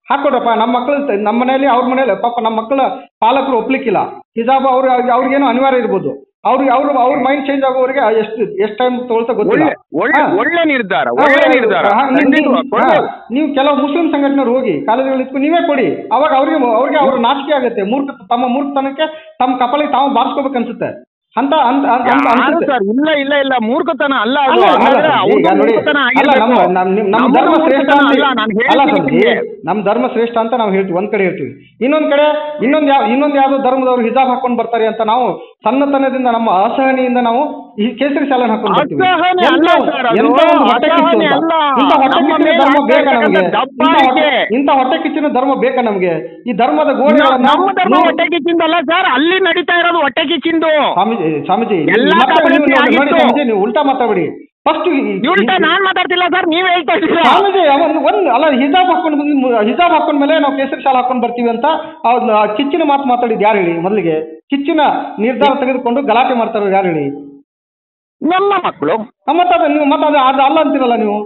ಹಾಕೊಡ್ರಪ್ಪ ನಮ್ಮ ಮಕ್ಕಳು ನಮ್ಮ ಮನೆಯಲ್ಲಿ ಅವ್ರ ಮನೇಲಿ ಪಾಪ ನಮ್ಮ ಮಕ್ಕಳ ಪಾಲಕರು ಒಪ್ಲಿಕ್ಕಿಲ್ಲ ಹಿಜಾಬ್ ಅವ್ರು ಅವ್ರಿಗೇನೋ ಅನಿವಾರ್ಯ ಇರ್ಬೋದು ಅವ್ರಿಗೆ ಅವ್ರ ಅವ್ರ ಮೈಂಡ್ ಚೇಂಜ್ ಆಗೋವರೆಗೆ ಎಷ್ಟು ಎಷ್ಟು ಟೈಮ್ ತಗೊಳ್ತಾ ಗೊತ್ತಿಲ್ಲ ಒಳ್ಳೆ ಒಳ್ಳೆ ಹಾ. ಒಳ್ಳೆ ನಿರ್ಧಾರ ಹಾ, ಒಳ್ಳೆ ಹಾ, ನಿರ್ಧಾರ ಹಾ, ನೀವು- ನೀವು- ಖಂಡಿತ ಹಾ, ಕೊಡ್ಬೋದು. ನೀವು ಕೆಲವು ಮುಸ್ಲಿಂ ಸಂಘಟನೆಯವರು ಹೋಗಿ ಕಾಲೇಜುಗಳು ಇಟ್ಕೊಂಡು ನೀವೇ ಕೊಡಿ ಅವಾಗ ಅವ್ರಿಗೆ ಅವ್ರಿಗೆ ಅವ್ರ ನಾಚಿಕೆ ಆಗುತ್ತೆ ಮೂರ್ಖ ತಮ್ಮ ಮೂರ್ಖತನಕ್ಕೆ ತಮ್ಮ ಕಪಾಲಿಗೆ ತಾವು ಬಾರಿಸ್ಕೋಬೇಕು ಅನ್ಸುತ್ತೆ ಅಂತ ಅಂತ ಅಂತ- ಅಂತ ಯಾರು ಅನ್ಸುತ್ತೆ ಸರ್ ಇಲ್ಲ ಇಲ್ಲ ಇಲ್ಲ ಮೂರ್ಖತನ ಅಲ್ಲ ಅದು ಅಲ್ಲ, ಅಲ್ಲ, ಹಾಗಾದ್ರೆ ಸ್ವಾಮೀಜಿ, ಅವ್ರ್ದು ಈಗ ನೋಡಿ, ಮೂರ್ಖತನ ಅಲ್ಲ, ಆಗಿರ್ಬೇಕು. ನಮ್ಮ ನಮ್ಮ ನಿಮ್- ನಮ್ಮ ನಮ್ಮದು ಧರ್ಮ ಶ್ರೇಷ್ಠ ಮೂರ್ಖತನ ಅಂತ ಅಲ್ಲ ನಾನು ಅಲ್ಲ ಹೇಳ್ತೀನಿ ಸ್ವಾಮೀಜಿ, ನಿಮ್ಗೆ. ನಮ್ಮ ಧರ್ಮ ಶ್ರೇಷ್ಠ ಅಂತ ನಾವು ಹೇಳ್ತೀವಿ ಒಂದ್ ಕಡೆ ಹೇಳ್ತೀವಿ ಇನ್ನೊಂದ್ ಕಡೆ ಇನ್ನೊಂದ್ ಯಾವ ಇನ್ನೊಂದ್ ಯಾವ್ದೋ ಧರ್ಮದವ್ರು ಹಿಜಾಬ್ ಹಾಕೊಂಡ್ ಬರ್ತಾರೆ ಅಂತ ನಾವು ಸಣ್ಣತನದಿಂದ ನಮ್ಮ ಅಸಹನೆಯಿಂದ ನಾವು ಈ ಕೇಸರಿ ಶಾಲೆನ ಹಾಕೊಂಡ್ ಬರ್ತೀವಿ ಅಸಹನೆ ಎಂತ ಅಲ್ಲ ಒಂದು- ಸರ್ ಅದು. ಎಂತ ಒಂದು ಹೊಟ್ಟೆ ಕಿಚ್ಚು ಅಸಹನೆ ಅಂತ. ಅಲ್ಲ. ಇಂಥ ಹೊಟ್ಟೆ ನಮ್ಮ ಕಿಚ್ಚಿನ ಮೇಲೆ ಧರ್ಮ ಬೇಕಾ ಆಗ್ತಾ ನಮಗೆ ಇರ್ತಕ್ಕಂಥ ಇಂಥ ಹೊಟ್ಟೆ- ದಬ್ಬಾಳಿಕೆ. ಇಂಥ ಹೊಟ್ಟೆ ಕಿಚ್ಚಿನ ಧರ್ಮ ಬೇಕಾ ನಮಗೆ ಈ ಧರ್ಮದ ನಮ್ಮ ಗೋಡೆಗಳನ್ನ ನಮ್ಮ ಧರ್ಮ ನೂರು- ಹೊಟ್ಟೆ ಕಿಚ್ಚಿಂದಲ್ಲ ಸರ್ ಅಲ್ಲಿ ನಡೀತಾ ಇರೋದು ಹೊಟ್ಟೆ ಕಿಚ್ಚಿಂದು ಸ್ವಾಮೀಜಿ ಸ್ವಾಮೀಜಿ ನೀವು ಎಲ್ಲಾ ಮತ್ತೆ ಕಡೆ ನೀವು ನೋಡಿ ಆಗಿತ್ತು. ಸ್ವಾಮೀಜಿ ನೀವು ಉಲ್ಟಾ ಮಾತಾಡಿ ಫಸ್ಟ್ ಉಲ್ಟಾ ನಾನ್ ಮಾತಾಡ್ತಿಲ್ಲ ಸರ್ ನೀವ್ ಹೇಳ್ತಾ ಇದ್ದೀರಾ ಸ್ವಾಮೀಜಿ ಒಂದು ಒಂದು ಅಲ್ಲ ಹಿಜಾಬ್ ಹಾಕೊಂಡು ಬಂದು ಮು- ಹಿಜಾಬ್ ಹಾಕೊಂಡ ಮೇಲೆ ನಾವು ಕೇಸರಿ ಶಾಲೆ ಹಾಕೊಂಡು ಬರ್ತೀವಿ ಅಂತ ಅವ್ನ ಆ ಕಿಚ್ಚಿನ ಮಾತು ಮಾತಾಡಿದ್ ಯಾರು ಹೇಳಿ ಮೊದಲಿಗೆ ಕಿಚ್ಚಿನ ನಿರ್ಧಾರ ತೆಗೆದುಕೊಂಡು ಗಲಾಟೆ ಮಾಡ್ತಾರೋ ಯಾರು ಹೇಳಿ ನಮ್ಮ ಮಕ್ಕಳು ಆ, ಮತ್ತೆ ಅದು ನೀವು ಮತ್ತೆ ಅದು ಅದು ಅಲ್ಲ ಅಂತೀರಲ್ಲ ನೀವು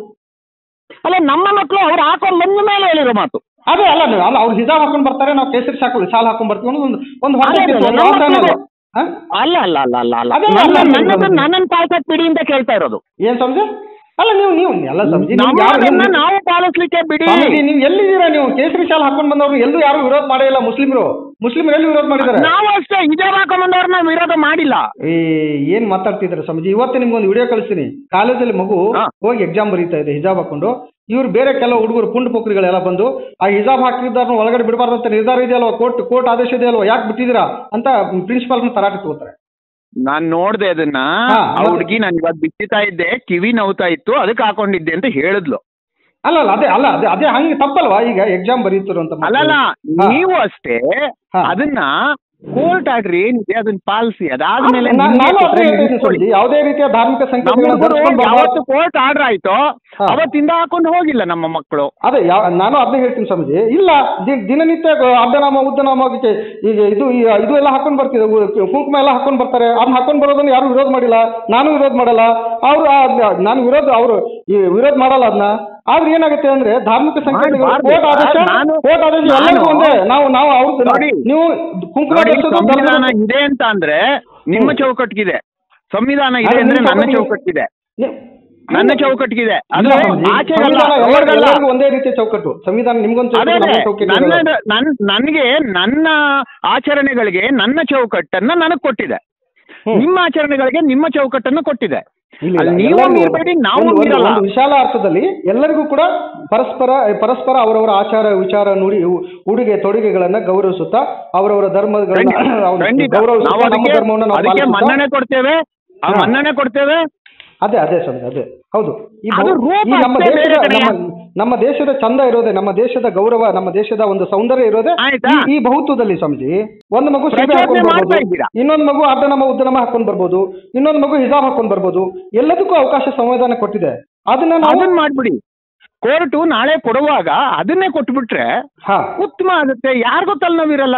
ಅಲ್ಲ ನಮ್ಮ ಮಕ್ಕಳು ಅವ್ರು ಹಾಕೊಂಡ್ ಬಂದ ಮೇಲೆ ಹೇಳಿರೋ ಮಾತು ಅದೇ ಅಲ್ಲ ನೀವು ಅಲ್ಲ ಅವ್ರು ಹಿಜಾಬ್ ಹಾಕೊಂಡು ಬರ್ತಾರೆ ನಾವು ಕೇಸರಿ ಶಾಲೆ ಶಾಲೆ ಹಾಕೊಂಡು ಬರ್ತೀವಿ ಅನ್ನೋದು ಒಂದು ಒಂದು ಹೊಟ್ಟೆ ಅದೇ, ಕಿಚ್ಚು, ಒಂದು ನಮ್ಮ ಆಸನ ಅದು. ಮಕ್ಕಳು- ಹಾ? ಅಲ್ಲ ಅಲ್ಲ ಅಲ್ಲ ಅಲ್ಲ ಅಲ್ಲ ಅದೇ ಅಲ್ಲ, ನನ್ನ- ಅಲ್ಲ, ನನ್ನದು ಅಲ್ಲ. ನನ್ನನ್ನು ಪಾಲ್ಸಕ್ ಬಿಡಿ ಅಂತ ಕೇಳ್ತಾ ಇರೋದು ಏನ್ ಸ್ವಾಮೀಜಿ ಅಲ್ಲ ನೀವು ನೀವು ಎಲ್ಲ ಸ್ವಾಮೀಜಿ ನೀವು ಯಾರು ನಮ್ಮದನ್ನ ನೀವು- ನಾವು ಪಾಲಿಸ್ಲಿಕ್ಕೆ ಬಿಡಿ ಸ್ವಾಮೀಜಿ ನೀವು ಎಲ್ಲಿದ್ದೀರಾ ನೀವು ಕೇಸರಿ ಶಾಲೆ ಹಾಕೊಂಡು ಬಂದವರು ಎಲ್ಲೂ ಯಾರು ವಿರೋಧ ಮಾಡೇ ಇಲ್ಲ ಮುಸ್ಲಿಮರು ಮುಸ್ಲಿಮರು ಎಲ್ಲಿ ವಿರೋಧ ಮಾಡಿದ್ದಾರೆ ನಾವು ಅಷ್ಟೇ ಹಿಜಾಬ್ ಹಾಕೊಂಡ್ಬಂದವ್ರನ್ನ ವಿರೋಧ ಮಾಡಿಲ್ಲ ಏ ಏನ್ ಮಾತಾಡ್ತಿದ್ದಾರೆ ಸ್ವಾಮೀಜಿ ಇವತ್ತೇ ನಿಮ್ಗೊಂದು ವಿಡಿಯೋ ಕಳಿಸ್ತೀನಿ ಕಾಲೇಜಲ್ಲಿ ಮಗು ಹಾ. ಹೋಗಿ ಎಕ್ಸಾಮ್ ಬರೀತಾ ಇದೆ ಹಿಜಾಬ್ ಹಾಕೊಂಡು ಇವ್ರು ಬೇರೆ ಕೆಲವು ಹುಡುಗರು ಪುಂಡ್ ಪೋಖ್ರಿಗಳೆಲ್ಲ ಬಂದು ಆ ಹಿಜಾಬ್ ಹಾಕಿದ್ದಾರನ್ನ ಒಳಗಡೆ ಬಿಡಬಾರ್ದು ಅಂತ ನಿರ್ಧಾರ ಇದೆಯಲ್ವಾ ಕೋರ್ಟ್ ಕೋರ್ಟ್ ಆದೇಶ ಇದೆಯಲ್ವಾ ಯಾಕೆ ಬಿಟ್ಟಿದ್ದೀರಾ ಅಂತ ಪ್ರಿನ್ಸಿಪಾಲ್ನ ತರಾಟೆ ತಗೋತಾರೆ ನಾನ್ ನೋಡ್ದೆ ಅದನ್ನ ಹಾ, ಆ ಮತ್ತೆ? ಹುಡ್ಗಿ ನಾನು ಇವಾಗ ಬಿತ್ತಿತಾ ಇದ್ದೆ ಕಿವಿ ನೋವ್ತಾ ಇತ್ತು ಅದಕ್ಕೆ ಹಾಕೊಂಡಿದ್ದೆ ಅಂತ ಹೇಳಿದ್ಲು ಅಲ್ಲ ಅಲ್ಲ ಅದೇ ಅಲ್ಲ ಅದೇ ಅದೇ ಹಂಗೆ ತಪ್ಪಲ್ವಾ ಈಗ ಎಕ್ಸಾಮ್ ಬರೀತಿರು ಅಂತ ಅಲ್ಲಲ್ಲ ಹಾ. ನೀವು ಅಷ್ಟೇ ಹಾ. ಅದನ್ನ ಕೋರ್ಟ್ ಆರ್ಡರ್ ಏನಿದೆ ಅದನ್ನ ಪಾಲಿಸಿ ಅದಾದ್ಮೇಲೆ ನಾನು ನಿಮ್ಗೆ ನಾನು ಕೊಟ್ರೆ ಅದೇ ಹೇಳ್ತೀನಿ ನಿಲ್ಸ್ಕೊಳ್ಳಿ. ಸ್ವಾಮೀಜಿ ಯಾವುದೇ ರೀತಿಯ ಧಾರ್ಮಿಕ ನಮ್ಮ ಸಂಕೇತಗಳನ್ನ ಹುಡುಗರು ಧರಿಸ್ಕೊಂಡು ಯಾವತ್ತು ಬರ್ಬಾರ್ದು. ಕೋರ್ಟ್ ಆರ್ಡರ್ ಆಯ್ತೋ ಹಾ. ಅವತ್ತಿಂದ ಹಾಕೊಂಡು ಹೋಗಿಲ್ಲ ನಮ್ಮ ಮಕ್ಕಳು ಅದೇ ಯಾವ ನಾನು ಅದನ್ನೇ ಹೇಳ್ತೀನಿ ಸ್ವಾಮೀಜಿ ಇಲ್ಲ ದಿ- ದಿನನಿತ್ಯ ಗ- ಅರ್ಧನಾಮ ಉದ್ದನಾಮಕ್ಕೆ ಈಗ ಇದು ಈ- ಇದು ಎಲ್ಲ ಹಾಕೊಂಡು ಬರ್ತಿದೆ ಉ- ಕುಂಕುಮ ಎಲ್ಲ ಹಾಕೊಂಡು ಬರ್ತಾರೆ ಅದನ್ನ ಹಾಕೊಂಡು ಬರೋದನ್ನ ಯಾರು ವಿರೋಧ ಮಾಡಿಲ್ಲ ನಾನು ವಿರೋಧ ಮಾಡಲ್ಲ ಅವರು ನಾನು ವಿರೋಧ ಅವರು ಈ ವಿರೋಧ ಮಾಡಲ್ಲ ಅದನ್ನ ಆದ್ರೆ ಏನಾಗುತ್ತೆ ಅಂದ್ರೆ ಧಾರ್ಮಿಕ ಸಂಕೇತಗಳು ಮಾಡ್ಬಾರ್ದು. ಕೋರ್ಟ್ ಆದೇಶ ನಾನು- ಕೋರ್ಟ್ ಆದೇಶ ನಾನು- ಎಲ್ಲರಿಗೂ ಒಂದೇ ನಾವು ನಾವು ಅವ್ರದ್ದು ನೋಡಿ. ನೀವು ಕುಂಕುಮ ನೋಡಿ, ಧರಿಸೋದು ಸಂವಿಧಾನ ಧರ್ಮದ- ಇದೆ ಅಂತ ಅಂದ್ರೆ ನಿಮ್ಮ ಹ್ಮ್. ಚೌಕಟ್ಟಿಗಿದೆ ಸಂವಿಧಾನ ಇದೆ ಅದು ಅಂದ್ರೆ ನಿಮ್ಮ ನನ್ನ ಚೌಕಟ್ಟಿಗೆ- ಚೌಕಟ್ಟಿದೆ ನಿ- ನನ್ನ ಚೌಕಟ್ಟಿಗಿದೆ ಅದು ಇಲ್ಲ ಸ್ವಾಮೀಜಿ, ಆಚೆಗಲ್ಲ ಸಂವಿಧಾನ ಎಲ್ಲರಿಗೂ ಹೊರಗಲ್ಲ. ಎಲ್ಲರಿಗೂ ಒಂದೇ ರೀತಿಯ ಚೌಕಟ್ಟು ಸಂವಿಧಾನ ನಿಮ್ಗೊಂದು ಅದೇ ಚೌಕಟ್ಟು ಅದೇ. ನಮ್ಗೊಂದು ಚೌಕಟ್ಟು ನನ್ನ ಇರಲ್ಲ. ನನ್ ನನಗೆ ನನ್ನ ಆಚರಣೆಗಳಿಗೆ ನನ್ನ ಚೌಕಟ್ಟನ್ನ ನನಗೆ ಕೊಟ್ಟಿದೆ ಹ್ಮ್. ನಿಮ್ಮ ಆಚರಣೆಗಳಿಗೆ ನಿಮ್ಮ ಚೌಕಟ್ಟನ್ನು ಕೊಟ್ಟಿದೆ ಇಲ್ಲ, ಅಲ್ಲಿ ಇಲ್ಲ, ನೀವು ಎಲ್ಲರಿಗೂ ಮೀರಬೇಡಿ ನಾವು ಒಂದು- ಒಂದು- ಮೀರಲ್ಲ ಒಂದು ವಿಶಾಲ ಅರ್ಥದಲ್ಲಿ ಎಲ್ಲರಿಗೂ ಕೂಡ ಪರಸ್ಪರ ಪರಸ್ಪರ ಅವರವರ ಆಚಾರ ವಿಚಾರ ನುಡಿ ಉ- ಉಡುಗೆ ತೊಡುಗೆಗಳನ್ನ ಗೌರವಿಸುತ್ತಾ ಅವರವರ ಧರ್ಮಗಳನ್ನ ಅವ್ರು ಖಂಡಿತ ಗೌರವಿಸುತ್ತಾ ನಾವು ನಮ್ಮ ಅದಕ್ಕೆ ಧರ್ಮವನ್ನು ನಾವು ಅದಕ್ಕೆ ಪಾಲಿಸುತ್ತಾ- ಮನ್ನಣೆ ಕೊಡ್ತೇವೆ ಆ ಹಾ. ಮನ್ನಣೆ ಕೊಡ್ತೇವೆ ಅದೇ ಅದೇ ಸ್ವಾಮಿ ಅದೇ ಹೌದು ಈ ಅದು ಬಹು- ರೂಪ ಈ ನಮ್ಮ ಅಷ್ಟೇ ದೇಶದ ಬೇರೆ ಕಡೆಯ. ನಮ್ಮ ನಮ್ಮ ದೇಶದ ಚಂದ ಇರೋದೇ ನಮ್ಮ ದೇಶದ ಗೌರವ ನಮ್ಮ ದೇಶದ ಒಂದು ಸೌಂದರ್ಯ ಇರೋದೇ ಆಯ್ತಾ? ಈ- ಈ ಬಹುತ್ವದಲ್ಲಿ ಸ್ವಾಮೀಜಿ ಒಂದು ಮಗು ಸೀರೆ ಪ್ರಚೋದನೆ ಹಾಕೊಂಡು ಮಾಡ್ತಾ ಬರ್ಬೋದು ಇದ್ದೀರಾ. ಇನ್ನೊಂದು ಮಗು ಅರ್ಧನಮ ಉದ್ದನಮ ಹಾಕೊಂಡು ಬರ್ಬೋದು ಇನ್ನೊಂದು ಮಗು ಹಿಜಾಬ್ ಹಾಕೊಂಡು ಬರ್ಬೋದು ಎಲ್ಲದಕ್ಕೂ ಅವಕಾಶ ಸಂವಿಧಾನ ಕೊಟ್ಟಿದೆ ಅದನ್ನ ನಾವು ಅದನ್ನ ಮಾಡ್ಬಿಡಿ ಕೋರ್ಟು ನಾಳೆ ಕೊಡುವಾಗ ಅದನ್ನೇ ಕೊಟ್ಬಿಟ್ರೆ ಹಾ ಉತ್ತಮ ಆಗುತ್ತೆ ಯಾರಿಗೂ ತಲೆನೋವಿರಲ್ಲ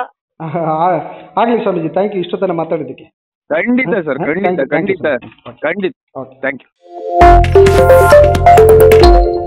ಆ- ಆಗ್ಲಿ ಸ್ವಾಮೀಜಿ ಥ್ಯಾಂಕ್ ಯು ಇಷ್ಟು ತನಕ ಮಾತಾಡಿದ್ದಕ್ಕೆ ಖಂಡಿತ ಸರ್ ಹಾ, ಖಂಡಿತ thank you, thank you, ಖಂಡಿತ sir. ಖಂಡಿತ ಓಕೆ ಥ್ಯಾಂಕ್ ಯು